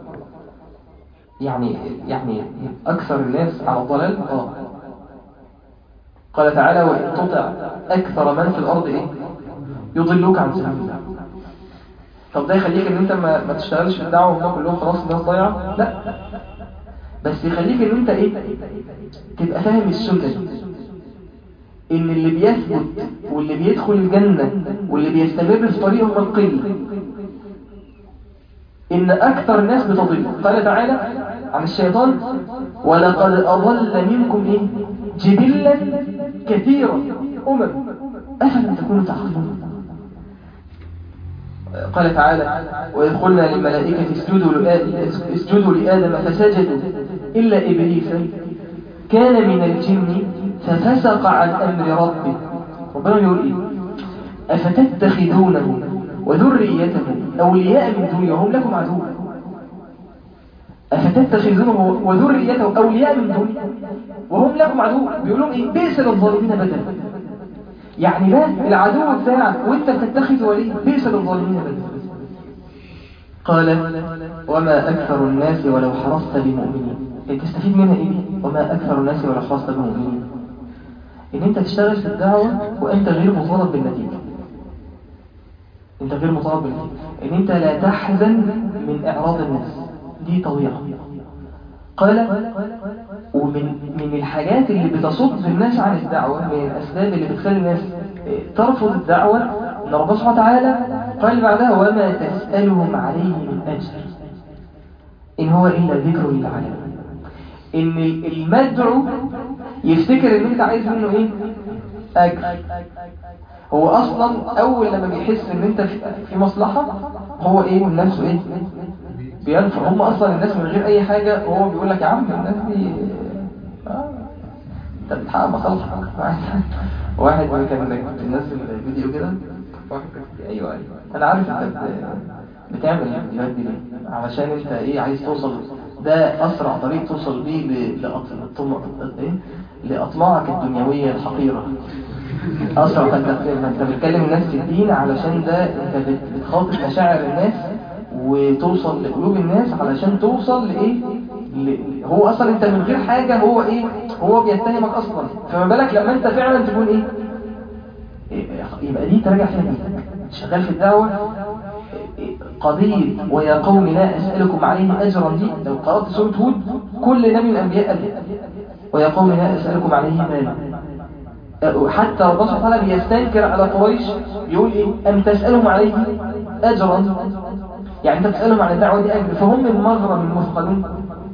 يعني يعني أكثر الناس على الضلال آه قال تعالى وإن تطع أكثر من في الأرض إيه يضلوك عن سبيل الله طب ده يخليك ان انت ما, ما تشتغلش في الدعوة وهم كلهم خلاص الناس ضايعة لا بس يخليك ان انت ايه تبقى فاهم السنة دي ان اللي بيثبت واللي بيدخل الجنة واللي بيستمر في طريقهم القلة ان اكثر الناس بتضل قال تعالى عن الشيطان ولقد اضل منكم ايه جبلا كثيرا امم افلم تكونوا تعقلون قال تعالى وإذ قلنا للملائكة اسجدوا لآدم, اسجدوا لآدم فسجدوا إلا إبليس كان من الجن ففسق عن أمر ربه ربنا يقول إيه أفتتخذونه وذريته أولياء من دوني وهم لكم عدو أفتتخذونه وذريته أولياء من دوني وهم لكم عدو بيقولون إيه بئس للظالمين بدلا يعني ده العدو بتاعك وانت بتتخذ وليه بئس للظالمين بدلا قال وما أكثر الناس ولو حرصت بمؤمنين تستفيد منها إيه وما أكثر الناس ولو حرصت بمؤمنين إن أنت تشتغل في الدعوة وأنت غير مطالب بالنتيجة أنت غير مطالب بالنتيجة إن أنت لا تحزن من إعراض الناس دي طبيعة قال ومن من الحاجات اللي بتصد الناس عن الدعوة من الأسباب اللي بتخلي الناس ترفض الدعوة أن ربنا سبحانه وتعالى قال بعدها وما تسألهم عليه من أجر إن هو إلا ذكر للعالم إن المدعو يفتكر إن أنت عايز منه إيه أجر هو أصلا أول لما بيحس إن أنت في مصلحة هو إيه من نفسه إيه بينفر هم اصلا الناس من غير اي حاجة وهو بيقول لك يا عم الناس دي آه. انت بتحقق مصالحك واحد كان بينزل فيديو كده واحد كان ايوه ايوه انا عارف انت بتعمل الفيديوهات دي ليه علشان انت ايه عايز توصل ده اسرع طريق توصل بيه لاطماعك الدنيويه الحقيره اسرع فانت انت بتكلم الناس في الدين علشان ده انت بتخاطب مشاعر الناس وتوصل لقلوب الناس علشان توصل لإيه ل... هو أصلا أنت من غير حاجة هو إيه هو بيتهمك أصلا فما بالك لما أنت فعلا تكون إيه يبقى دي ترجع فيها بيتك شغال في الدعوة قضية ويا قوم لا أسألكم عليه أجرا دي لو قرأت سورة هود كل نبي من الأنبياء قال ويا قوم لا أسألكم عليه مالا حتى ربنا سبحانه وتعالى بيستنكر على قريش يقول إيه أم تسألهم عليه أجرا يعني انت بتسألهم عن الدعوة دي أجل فهم المغرم المثقلون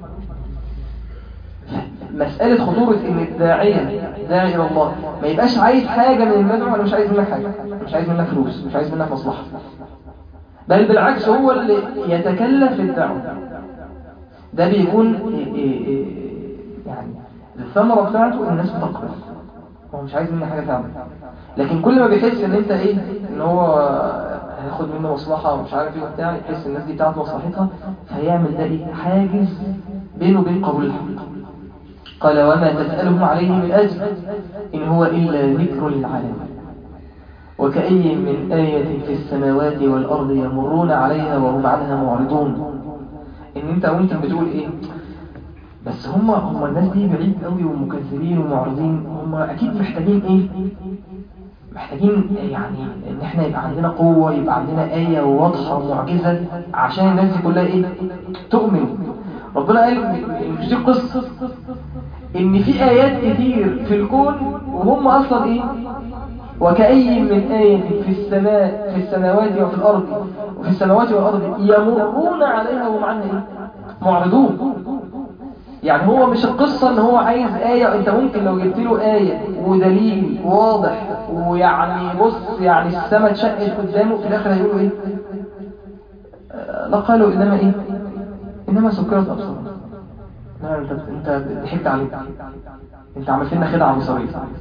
مسألة خطورة ان الداعية داعي الى الله ما يبقاش عايز حاجة من المدعو انا مش عايز منك حاجة مش عايز منك فلوس مش عايز منك مصلحة بل بالعكس هو اللي يتكلف في الدعوة ده بيكون إيه إيه إيه يعني الثمرة بتاعته الناس بتقبل هو مش عايز منك حاجة فعلا لكن كل ما بيحس ان انت ايه ان هو هياخد منه مصلحة ومش عارف ايه وبتاع يحس الناس دي بتاعت مصلحتها فهيعمل ده ايه حاجز بينه وبين قبول الحق قال وما تسألهم عليه من أجر إن هو إلا ذكر للعالم وكأي من آية في السماوات والأرض يمرون عليها وهم عنها معرضون إن أنت ممكن بتقول إيه بس هم هم الناس دي بعيد قوي ومكذبين ومعرضين هم أكيد محتاجين إيه محتاجين يعني ان احنا يبقى عندنا قوة يبقى عندنا آية واضحة ومعجزة عشان الناس دي كلها ايه تؤمن ربنا قال مش دي قصة ان في ايات كتير في الكون وهم اصلا ايه وكأي من آية في السماء في السماوات وفي الأرض وفي السماوات والأرض يمرون عليها وهم عنها إيه؟ معرضون يعني هو مش القصة ان هو عايز آية انت ممكن لو جبت له آية ودليل واضح ويعني بص يعني السماء اتشقت قدامه في الاخر هيقولوا ايه آه، لا قالوا انما ايه انما سكرت ابصار لا انت انت ضحكت عليك انت عملت لنا خدعة بصرية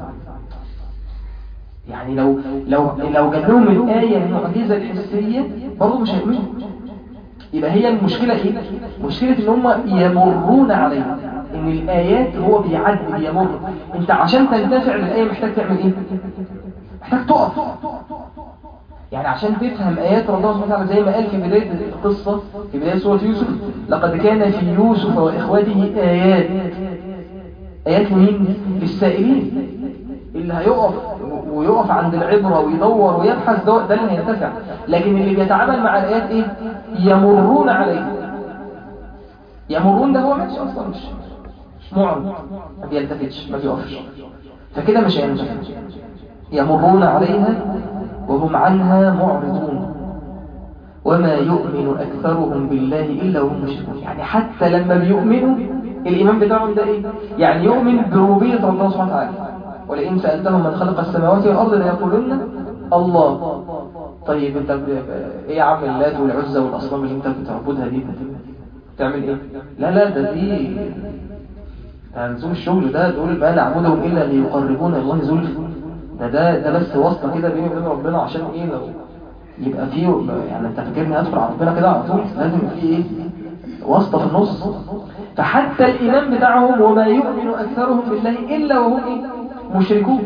يعني لو لو لو جاب لهم الآية المعجزة الحسية برضه مش هيؤمنوا يبقى هي المشكلة ايه؟ مشكلة ان هم يمرون عليها ان الآيات هو بيعدي بيمر انت عشان تنتفع بالآية محتاج تعمل ايه؟ محتاج تقف يعني عشان تفهم آيات ربنا سبحانه وتعالى زي ما قال في بداية القصة في بداية سورة يوسف لقد كان في يوسف وإخوته آيات آيات لمين؟ للسائلين اللي هيقف ويقف عند العبرة ويدور ويبحث ده, ده اللي هينتفع لكن اللي بيتعامل مع الآيات إيه؟ يمرون عليه يمرون ده هو مش أصلا مش مش معرض ما بيلتفتش ما بيقفش فكده مش هينتفع يمرون عليها وهم عنها معرضون وما يؤمن أكثرهم بالله إلا وهم مشركون يعني حتى لما بيؤمنوا الإيمان بتاعهم ده إيه؟ يعني يؤمن بربوبية ربنا سبحانه وتعالى ولئن سألتهم من خلق السماوات والأرض ليقولن الله طيب انت ب- ايه يا عم اللات والعزة والأصنام اللي انت بتعبدها دي بتعمل ايه لا لا ده دي ده لزوم الشغل ده دول بقى نعبدهم إلا ليقربونا الله زلف ده ده ده بس واسطة كده بيني وبين ربنا عشان ايه لو يبقى فيه يعني انت فاكرني ادخل على ربنا كده على طول لازم يبقى فيه ايه واسطة في النص فحتى الإيمان بتاعهم وما يؤمن أكثرهم بالله إلا وهم إيه؟ مشركون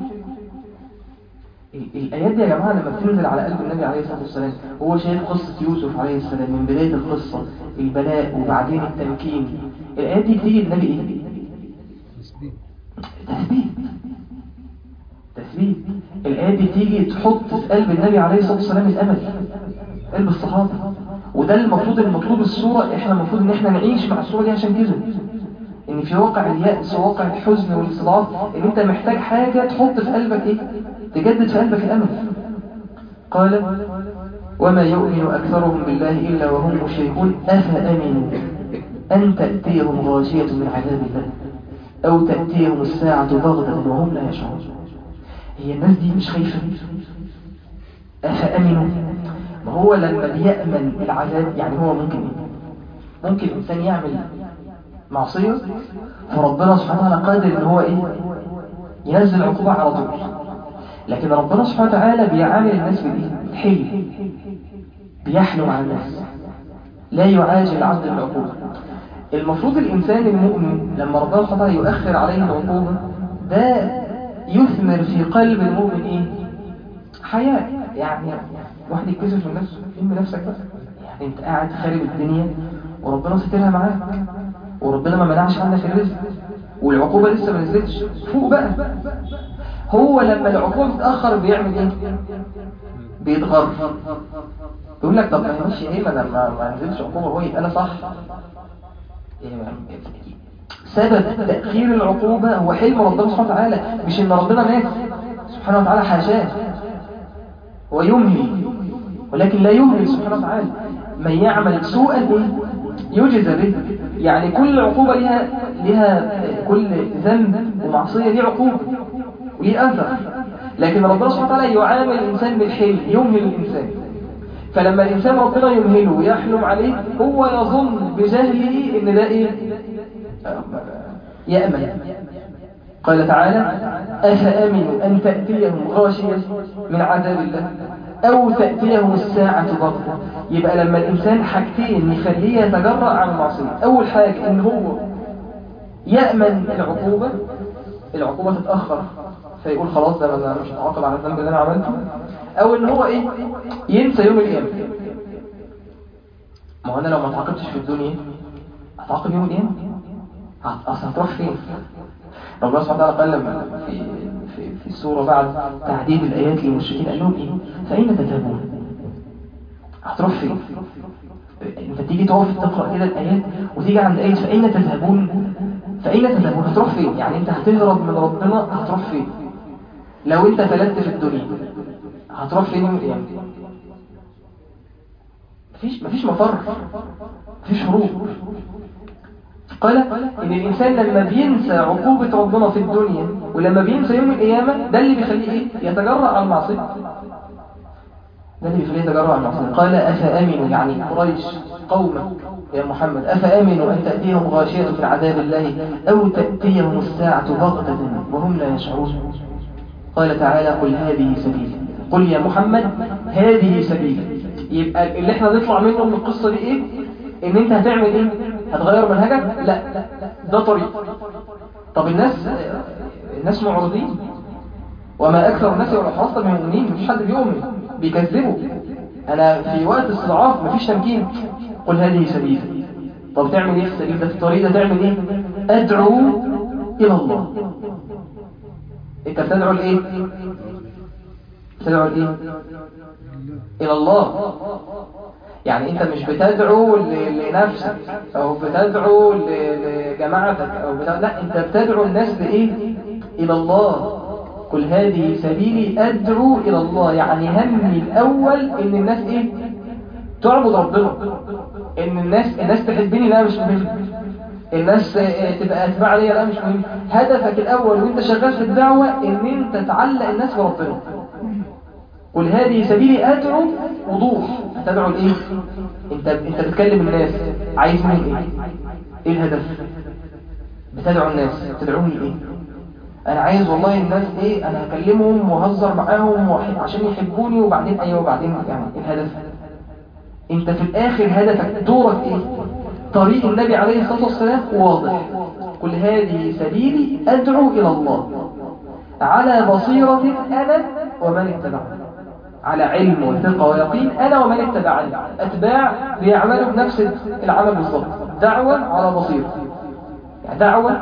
ال- الآيات دي يا جماعة لما بتنزل على قلب النبي عليه الصلاة والسلام هو شايف قصة يوسف عليه السلام من بداية القصة البلاء وبعدين التمكين الآيات دي بتيجي للنبي إيه؟ تثبيت تثبيت الآيات دي بتيجي تحط في قلب النبي عليه الصلاة والسلام الأمل في قلب الصحابة وده المفروض المطلوب الصورة احنا المفروض ان احنا نعيش مع الصورة دي عشان كده ان في واقع اليأس وواقع الحزن والاستضعاف ان انت محتاج حاجة تحط في قلبك ايه تجدد في قلبك الامل قال وما يؤمن اكثرهم بالله الا وهم مشركون افامنوا ان تأتيهم غاشية من عذاب الله او تأتيهم الساعة بغتة وهم لا يشعرون هي الناس دي مش خايفة أفأمنوا ما هو لما بيأمن العذاب يعني هو ممكن إيه؟ ممكن الإنسان يعمل معصية فربنا سبحانه وتعالى قادر إن هو إيه ينزل عقوبة على طول لكن ربنا سبحانه وتعالى بيعامل الناس بالإيه حلم بيحلم على الناس لا يعاجل عبد العقوبة المفروض الإنسان المؤمن لما ربنا سبحانه وتعالى يؤخر عليه العقوبة ده يثمر في قلب المؤمن إيه حياة يعني واحد يتكسف من نفسه يهم نفسك بقى يعني انت قاعد خارب الدنيا وربنا سترها معاك وربنا ما منعش عنك الرزق والعقوبة لسه ما نزلتش فوق بقى هو لما العقوبة بتتأخر بيعمل ايه بيتغر يقول لك طب ما يمشي ايه ما انا ما ما نزلتش عقوبة هو يبقى انا صح إيه ما- سبب تأخير العقوبة هو حلم ربنا سبحانه وتعالى مش ان ربنا مات سبحانه وتعالى حاشاه ويمهل ولكن لا يمهل سبحانه وتعالى من يعمل سوءا إيه؟ يجزى به يعني كل عقوبة لها لها كل ذنب ومعصية ليه عقوبة وليه أثر لكن ربنا سبحانه وتعالى يعامل الإنسان بالحلم يمهل الإنسان فلما الإنسان ربنا يمهله ويحلم عليه هو يظن بجهله إن ده إيه يأمن قال تعالى أفأمنوا أن تأتيهم غاشية من عذاب الله أو تأتيهم الساعة بغتة يبقى لما الإنسان حاجتين يخليه يتجرأ عن المعصية أول حاجة إن هو يأمن العقوبة العقوبة تتأخر فيقول خلاص ده أنا مش هتعاقب على الذنب اللي أنا عملته أو إن هو إيه ينسى يوم القيامة ما هو أنا لو ما اتعاقبتش في الدنيا هتعاقب يوم القيامة هت- أصل هتروح فين ربنا سبحانه وتعالى قال لما في في في السورة بعد تعديد الآيات للمشركين قال لهم إيه فأين تذهبون هتروح فين انت تيجي تقف تقرأ كده الآيات وتيجي عند آية فأين تذهبون فأين تذهبون هتروح فين يعني انت هتهرب من ربنا هتروح فين لو انت فلتت في الدنيا هتروح فين يوم القيامة مفيش مفيش مفر مفيش هروب قال ان الانسان لما بينسى عقوبة ربنا في الدنيا ولما بينسى يوم القيامة ده اللي بيخليه ايه يتجرأ على المعصية ده اللي بيخليه يتجرأ على المعصية قال أفأمنوا يعني قريش قومك يا محمد أفأمنوا أن تأتيهم غاشية من عذاب الله أو تأتيهم الساعة بغتة وهم لا يشعرون قال تعالى قل هذه سبيلي قل يا محمد هذه سبيلي يبقى اللي احنا نطلع منه من القصة دي ايه ان انت هتعمل ايه هتغير منهجك لا ده طريق طب الناس الناس معرضين وما اكثر الناس ولو حرصت من المؤمنين مفيش حد بيؤمن بيكذبوا انا في وقت استضعاف مفيش تمكين قل هذه سبيلي طب تعمل ايه في السبيل ده في الطريق ده تعمل ايه ادعو الى الله انت بتدعو لايه بتدعو لايه الى الله يعني انت مش بتدعو ل- لنفسك او بتدعو ل- لجماعتك او بتدعو لا انت بتدعو الناس لايه الى الله قل هذه سبيلي ادعو الى الله يعني همي الاول ان الناس ايه تعبد ربنا ان الناس الناس تحبني لا مش مهم الناس آه، تبقى اتباع ليا لا مش مهم هدفك الاول وانت شغال في الدعوه ان انت تعلق الناس بربنا قل هذه سبيلي ادعو وضوح هتدعو لايه انت انت بتكلم الناس عايز منهم ايه ايه الهدف بتدعو الناس تدعوهم لايه انا عايز والله الناس ايه انا هكلمهم وهزر معاهم وح- عشان يحبوني وبعدين ايوه وبعدين يعني ايه الهدف انت في الاخر هدفك دورك ايه طريق النبي عليه الصلاة والسلام واضح قل هذه سبيلي ادعو الى الله على بصيرة انا ومن اتبعني على علم وثقة ويقين انا ومن اتبعني اتباع بيعملوا بنفس العمل بالظبط دعوة على بصيرة يعني دعوة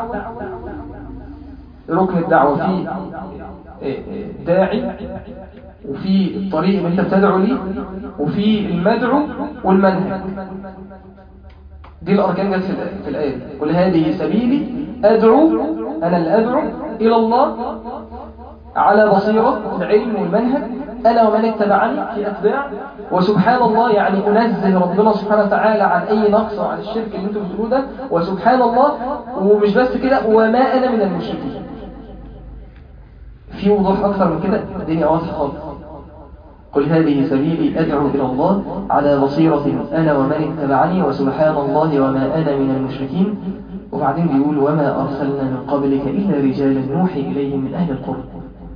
ركن الدعوة فيه داعي وفي الطريق اللي انت بتدعو ليه وفي المدعو والمنهج دي الأركان جت في الآية- في الآية قل هذه سبيلي أدعو أنا اللي أدعو إلى الله على بصيرة العلم والمنهج أنا ومن اتبعني في أتباع وسبحان الله يعني أنزه ربنا سبحانه وتعالى عن أي نقص وعن الشرك اللي انتم بتقولوه ده وسبحان الله ومش بس كده وما أنا من المشركين في وضوح أكثر من كده الدنيا واضحة خالص قل هذه سبيلي أدعو إلى الله على بصيرة أنا ومن اتبعني وسبحان الله وما أنا من المشركين وبعدين بيقول وما أرسلنا من قبلك إلا رجالا نوحي إليهم من أهل القرى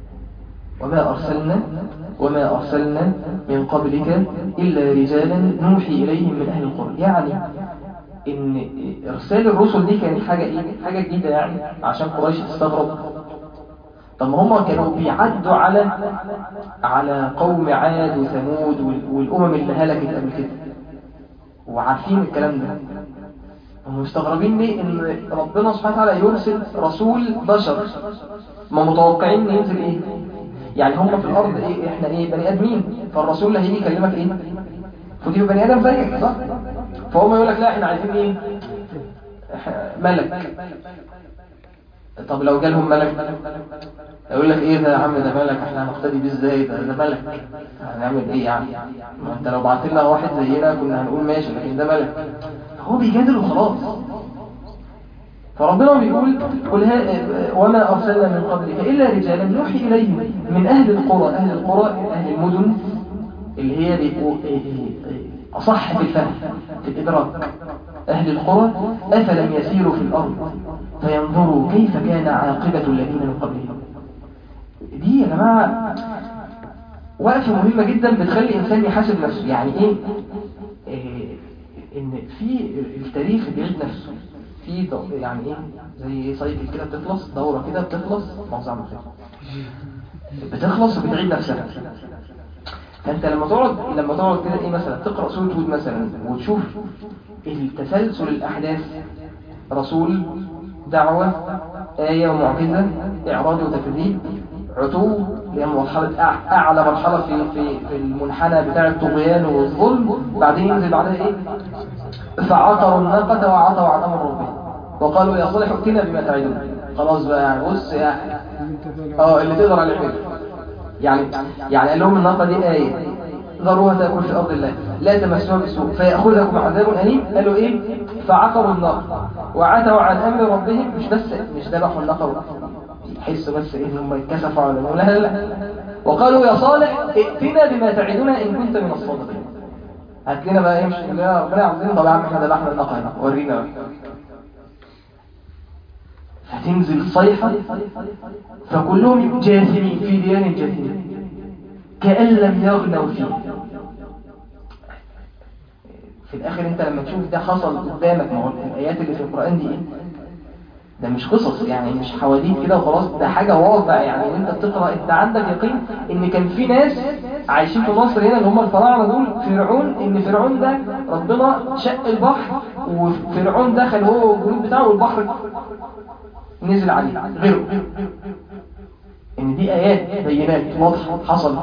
وما أرسلنا وما أرسلنا من قبلك إلا رجالا نوحي إليهم من أهل القرى يعني إن إرسال الرسل دي كانت حاجة إيه؟ حاجة جديدة يعني عشان قريش تستغرب طب ما هم كانوا بيعدوا على على قوم عاد وثمود وال- والأمم اللي هلكت قبل كده وعارفين الكلام ده هم مستغربين ليه ان ربنا سبحانه وتعالى يرسل رسول بشر ما متوقعين ان ينزل ايه يعني هم في الارض ايه احنا ايه بني ادمين فالرسول اللي هيجي يكلمك ايه فدي بني ادم زيك صح فهم يقول لك لا احنا عايزين ايه إح- ملك طب لو جالهم ملك يقول لك ايه ده يا عم ده ملك احنا هنقتدي بيه ازاي ده ده ملك هنعمل ايه يعني ما انت لو بعت لنا واحد زينا كنا هنقول ماشي لكن ده ملك هو بيجادل وخلاص فربنا بيقول قل ها وما أرسلنا من قبلك إلا رجالا نوحي إليهم من أهل القرى أهل القرى أهل المدن اللي هي بيبقوا أصح في الفهم في الإدراك أهل القرى أفلم يسيروا في الأرض فينظروا كيف كان عاقبة الذين من قبلهم دي يا جماعة وقفة مهمة جدا بتخلي الإنسان يحاسب نفسه يعني إيه, إيه إن في التاريخ بيعيد نفسه في دو- يعني إيه زي سايكل كده بتخلص دورة كده بتخلص معظم بتخلص وبتعيد نفسها فانت لما تقعد لما تقعد كده ايه مثلا تقرا سوره هود مثلا وتشوف التسلسل الاحداث رسول دعوه ايه ومعجزه اعراض وتكذيب عتو اللي هي مرحله أع- اعلى مرحله في في في المنحنى بتاع الطغيان والظلم بعدين ينزل بعدها ايه فعقروا الناقه وعطوا عن امر ربهم وقالوا يا صالح ائتنا بما تعدنا خلاص بقى يعني بص يعني انت طالع اه اللي تقدر على العمل يعني يعني قال لهم الناقه دي ايه ذروها تاكل في ارض الله لا تمسوها بسوء فياخذكم عذاب اليم قالوا ايه فعقروا الناقه وعتوا عن امر ربهم مش بس مش ذبحوا الناقه يحسوا بس ايه ان هم يتكسفوا على لا لا لا وقالوا يا صالح ائتنا بما تعدنا ان كنت من الصادقين هات لنا بقى ايه مش لا ربنا عاوزين طب يا عم احنا ذبحنا الناقه هنا ورينا بقى فتنزل صيحة فكلهم جاثمين في ديار جاثمين كأن لم يغنوا فيه في الآخر أنت لما تشوف ده حصل قدامك ما هو الآيات اللي في القرآن دي إيه؟ ده مش قصص يعني مش حواديت كده وخلاص ده حاجة واقع يعني وانت بتقرأ انت عندك يقين ان كان في ناس عايشين في مصر هنا اللي هم الفراعنة دول فرعون ان فرعون ده ربنا شق البحر وفرعون دخل هو والجنود بتاعه والبحر نزل عليه غيره ان دي ايات بينات واضحه حصل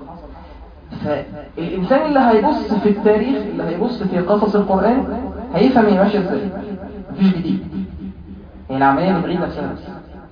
فالانسان اللي هيبص في التاريخ اللي هيبص في قصص القران هيفهم هي ماشيه ازاي مفيش جديد هي العمليه بتعيد نفسها بس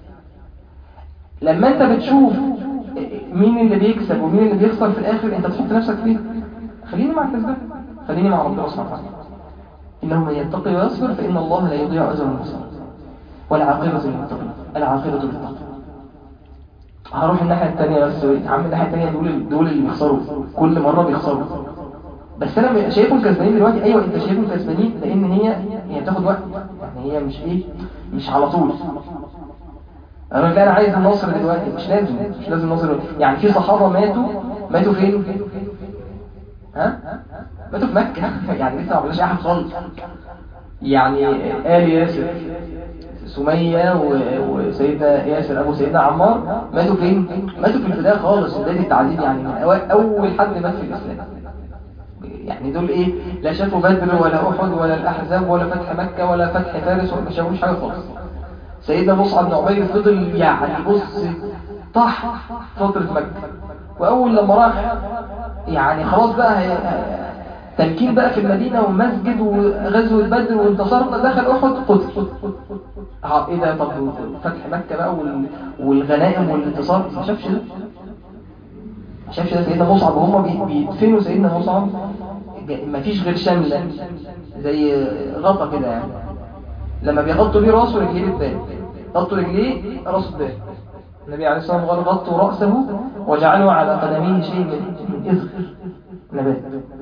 لما انت بتشوف مين اللي بيكسب ومين اللي بيخسر في الاخر انت تحط نفسك فيه خليني مع الكسبان خليني مع ربنا سبحانه وتعالى انه من يتقي ويصبر فان الله لا يضيع اجر المحسنين والعاقبة للمتقين العاقبة للتقوى هروح الناحية التانية بس يا عم الناحية التانية دول دول اللي بيخسروا كل مرة بيخسروا بس انا شايفهم كسبانين دلوقتي ايوه انت شايفهم كسبانين لان هي هي بتاخد وقت يعني هي مش ايه مش على طول انا لا انا عايز النصر دلوقتي مش لازم مش لازم النصر دلوقتي يعني في صحابة ماتوا ماتوا فين ها ماتوا في مكة يعني لسه ما عملناش اي حاجه خالص يعني آل ياسر سمية و- وسيدنا ياسر أبو سيدنا عمار ماتوا فين؟ ماتوا في البداية خالص بداية التعذيب يعني من أوائل- أول حد مات في الإسلام يعني دول إيه لا شافوا بدر ولا أحد ولا الأحزاب ولا فتح مكة ولا فتح فارس ولا ما شافوش حاجة خالص سيدنا مصعب بن عمير فضل يعني بص طح فترة مكة وأول لما راح يعني خلاص بقى هي- تمكين بقى في المدينة ومسجد وغزوة بدر وانتصرنا دخل أحد قتل ها ايه ده طب فتح مكة بقى وال- والغنائم والانتصار ما شافش ده ما شافش ده سيدنا مصعب وهم بي- بيدفنوا سيدنا مصعب ج- ما فيش غير شملة زي غطا كده يعني لما بيغطوا بيه راسه رجليه بتبان غطوا رجليه راسه بتبان النبي عليه الصلاة والسلام قال غطوا رأسه وجعلوا على قدميه شيء من من إذخر نبات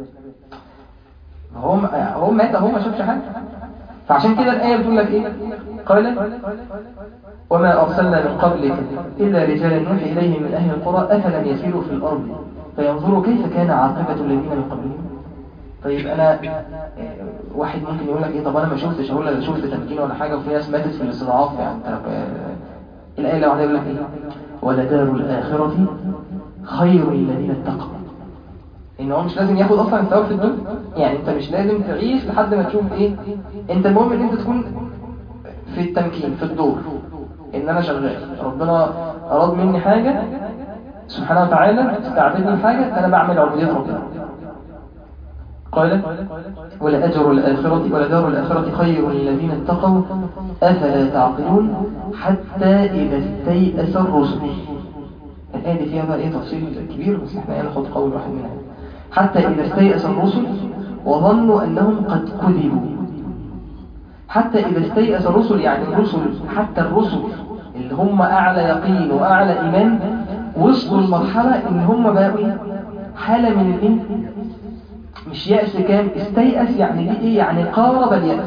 هو هو مات هو ما شافش حاجة فعشان كده الآية بتقول لك إيه قال وما أرسلنا من قبلك إلا رجالا نوحي إليهم من أهل القرى أفلم يسيروا في الأرض فينظروا كيف كان عاقبة الذين من قبلهم طيب أنا آه، واحد ممكن يقول لك إيه طب أنا ما شفتش أقول أنا شفت تمكين ولا حاجة وفي ناس ماتت في الاستضعاف يعني طب آه، الآية اللي بعدها يقول لك إيه ولدار الآخرة خير للذين اتقوا ان هو مش لازم ياخد اصلا الثواب في الدنيا يعني انت مش لازم تعيش لحد ما تشوف ايه انت المهم ان انت تكون في التمكين في الدور ان انا شغال ربنا اراد مني حاجة سبحانه وتعالى استعبدني حاجة فانا بعمل عبودية ربنا قال ولأجر الآخرة ولدار الآخرة خير للذين اتقوا أفلا تعقلون حتى إذا استيأس الرسل الآية دي فيها بقى إيه تفصيل كبير بس إحنا إيه ناخد قول واحد منها حتى إذا استيأس الرسل وظنوا أنهم قد كذبوا حتى إذا استيأس الرسل يعني الرسل حتى الرسل اللي هم أعلى يقين وأعلى إيمان وصلوا لمرحلة إن هم بقوا إيه؟ حالة من الإيه؟ مش يأس كام استيأس يعني دي إيه يعني قارب اليأس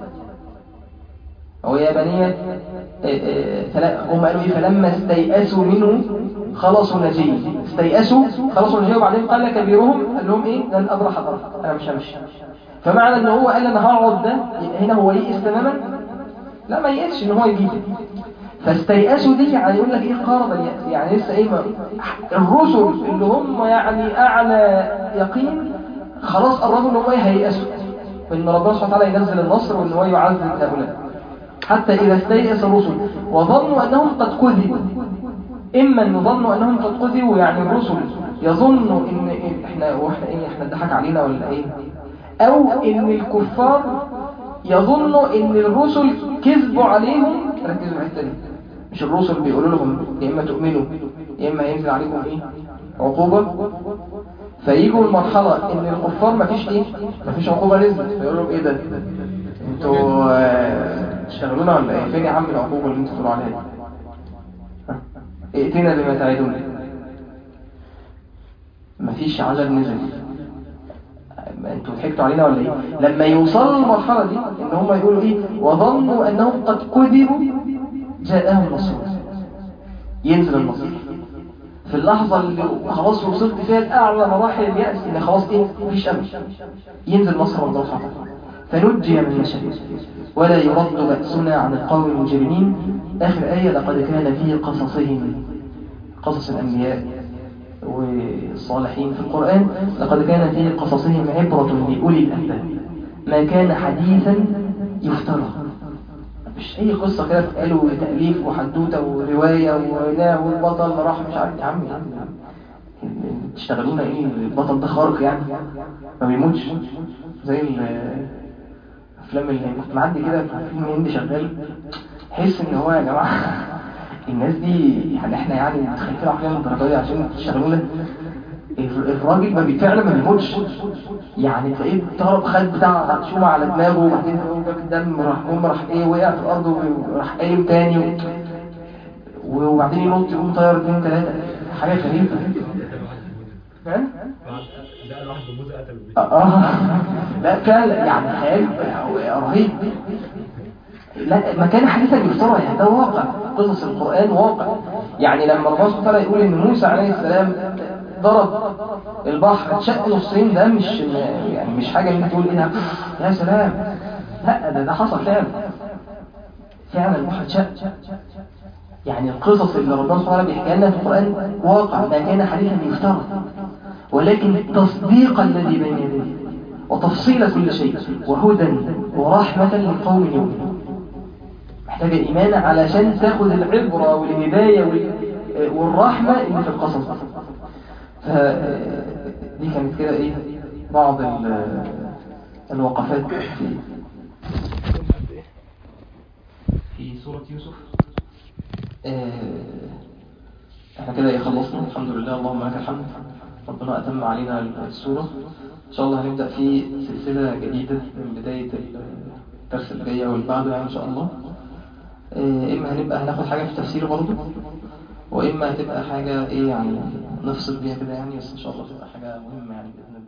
هو يا بني آه، آه، فلا- هم قالوا إيه فلما استيأسوا منه خلصوا نجي استيأسوا خلصوا نجي وبعدين قال كبيرهم قال لهم إيه لن أبرح أبرح أنا مش همشي فمعنى إن هو قال أنا هقعد ده يبقى هنا هو يئس تماما لا ما يئسش إن هو يجيب فاستيأسوا دي يعني يقول لك إيه قارب اليأس يعني لسه إيه ما الرسل اللي هم يعني أعلى يقين خلاص قربوا إن هم هيئسوا وإن ربنا سبحانه وتعالى ينزل النصر وإن هو يعزز هؤلاء حتى إذا استيأس الرسل وظنوا أنهم قد كذبوا إما أن ظنوا أنهم قد كذبوا يعني الرسل يظنوا إن إن إحنا وإحنا إيه إحنا اتضحك علينا ولا إيه أو إن الكفار يظنوا ان الرسل كذبوا عليهم ركزوا في الحته دي مش الرسل بيقولوا لهم يا اما تؤمنوا يا اما ينزل عليكم ايه عقوبه فيجوا المرحله ان الكفار مفيش ايه مفيش عقوبه نزلت فيقولوا لهم ايه ده انتوا آه، تشتغلونا ولا ايه فين يا عم العقوبه اللي انتوا بتقولوا عليها دي؟ ها؟ ائتنا بما تعدون مفيش عذاب نزل ما انتوا ضحكتوا علينا ولا ايه لما يوصلوا للمرحله دي ان هم يقولوا ايه وظنوا انهم قد كذبوا جاءهم النصر ينزل النصر في اللحظه اللي خلاص وصلت فيها لاعلى مراحل الياس ان خلاص ايه مفيش امل ينزل نصر الله سبحانه وتعالى فنجي من نشاء ولا يرد بأسنا عن القوم المجرمين آخر آية لقد كان في قصصهم قصص الأنبياء والصالحين في القرآن لقد كان في قصصهم عبرة لأولي الألباب ما كان حديثا يفترى مش أي قصة كده قالوا تأليف وحدوتة ورواية ولا والبطل راح مش عارف يا عم يا عم يا عم. تشتغلونا ايه البطل ده خارق يعني ما بيموتش زي ال- الافلام اللي كنت معدي كده في فيلم هندي شغال حس ان هو يا جماعه الناس دي يعني احنا يعني متخلفين عقليا للدرجه دي عشان تشتغلونا الر- الراجل ما بي- فعلا ما بيموتش يعني تلاقيه ضرب خد بتاع شومة على دماغه وبعدين هو جاب الدم راح قوم راح ايه وقع في الارض وراح قايم تاني و... وبعدين ينط يقوم طاير اتنين تلاته حاجه غريبه ها؟ لا الواحد بموزة قتله اه لا فعلا يعني خيال رهيب لا ما كان حديثا يفترى يعني ده واقع قصص القرآن واقع يعني لما الله سبحانه وتعالى يقول ان موسى عليه السلام ضرب البحر اتشق نصين ده مش يعني مش حاجة انت تقول ايه ده يا سلام لا ده ده حصل فعلا فعلا البحر اتشق يعني القصص اللي ربنا سبحانه وتعالى بيحكيها لنا في القرآن واقع ما كان حديثا يفترى ولكن تصديق الذي بين يديه وتفصيل كل شيء وهدى ورحمة لقوم يؤمنون محتاجة إيمان علشان تاخد العبرة والهداية وال- والرحمة اللي في القصص فدي كانت كده إيه بعض ال- الوقفات في في سورة يوسف آه، احنا كده إيه خلصنا الحمد لله اللهم لك الحمد ربنا أتم علينا السورة إن شاء الله هنبدأ في سلسلة جديدة من بداية الدرس اللي جاي أو اللي بعده يعني إن شاء الله آه، إما هنبقى هناخد حاجة في التفسير برضه وإما هتبقى حاجة إيه يعني نفصل بيها كده يعني بس إن شاء الله تبقى حاجة مهمة يعني بإذن الله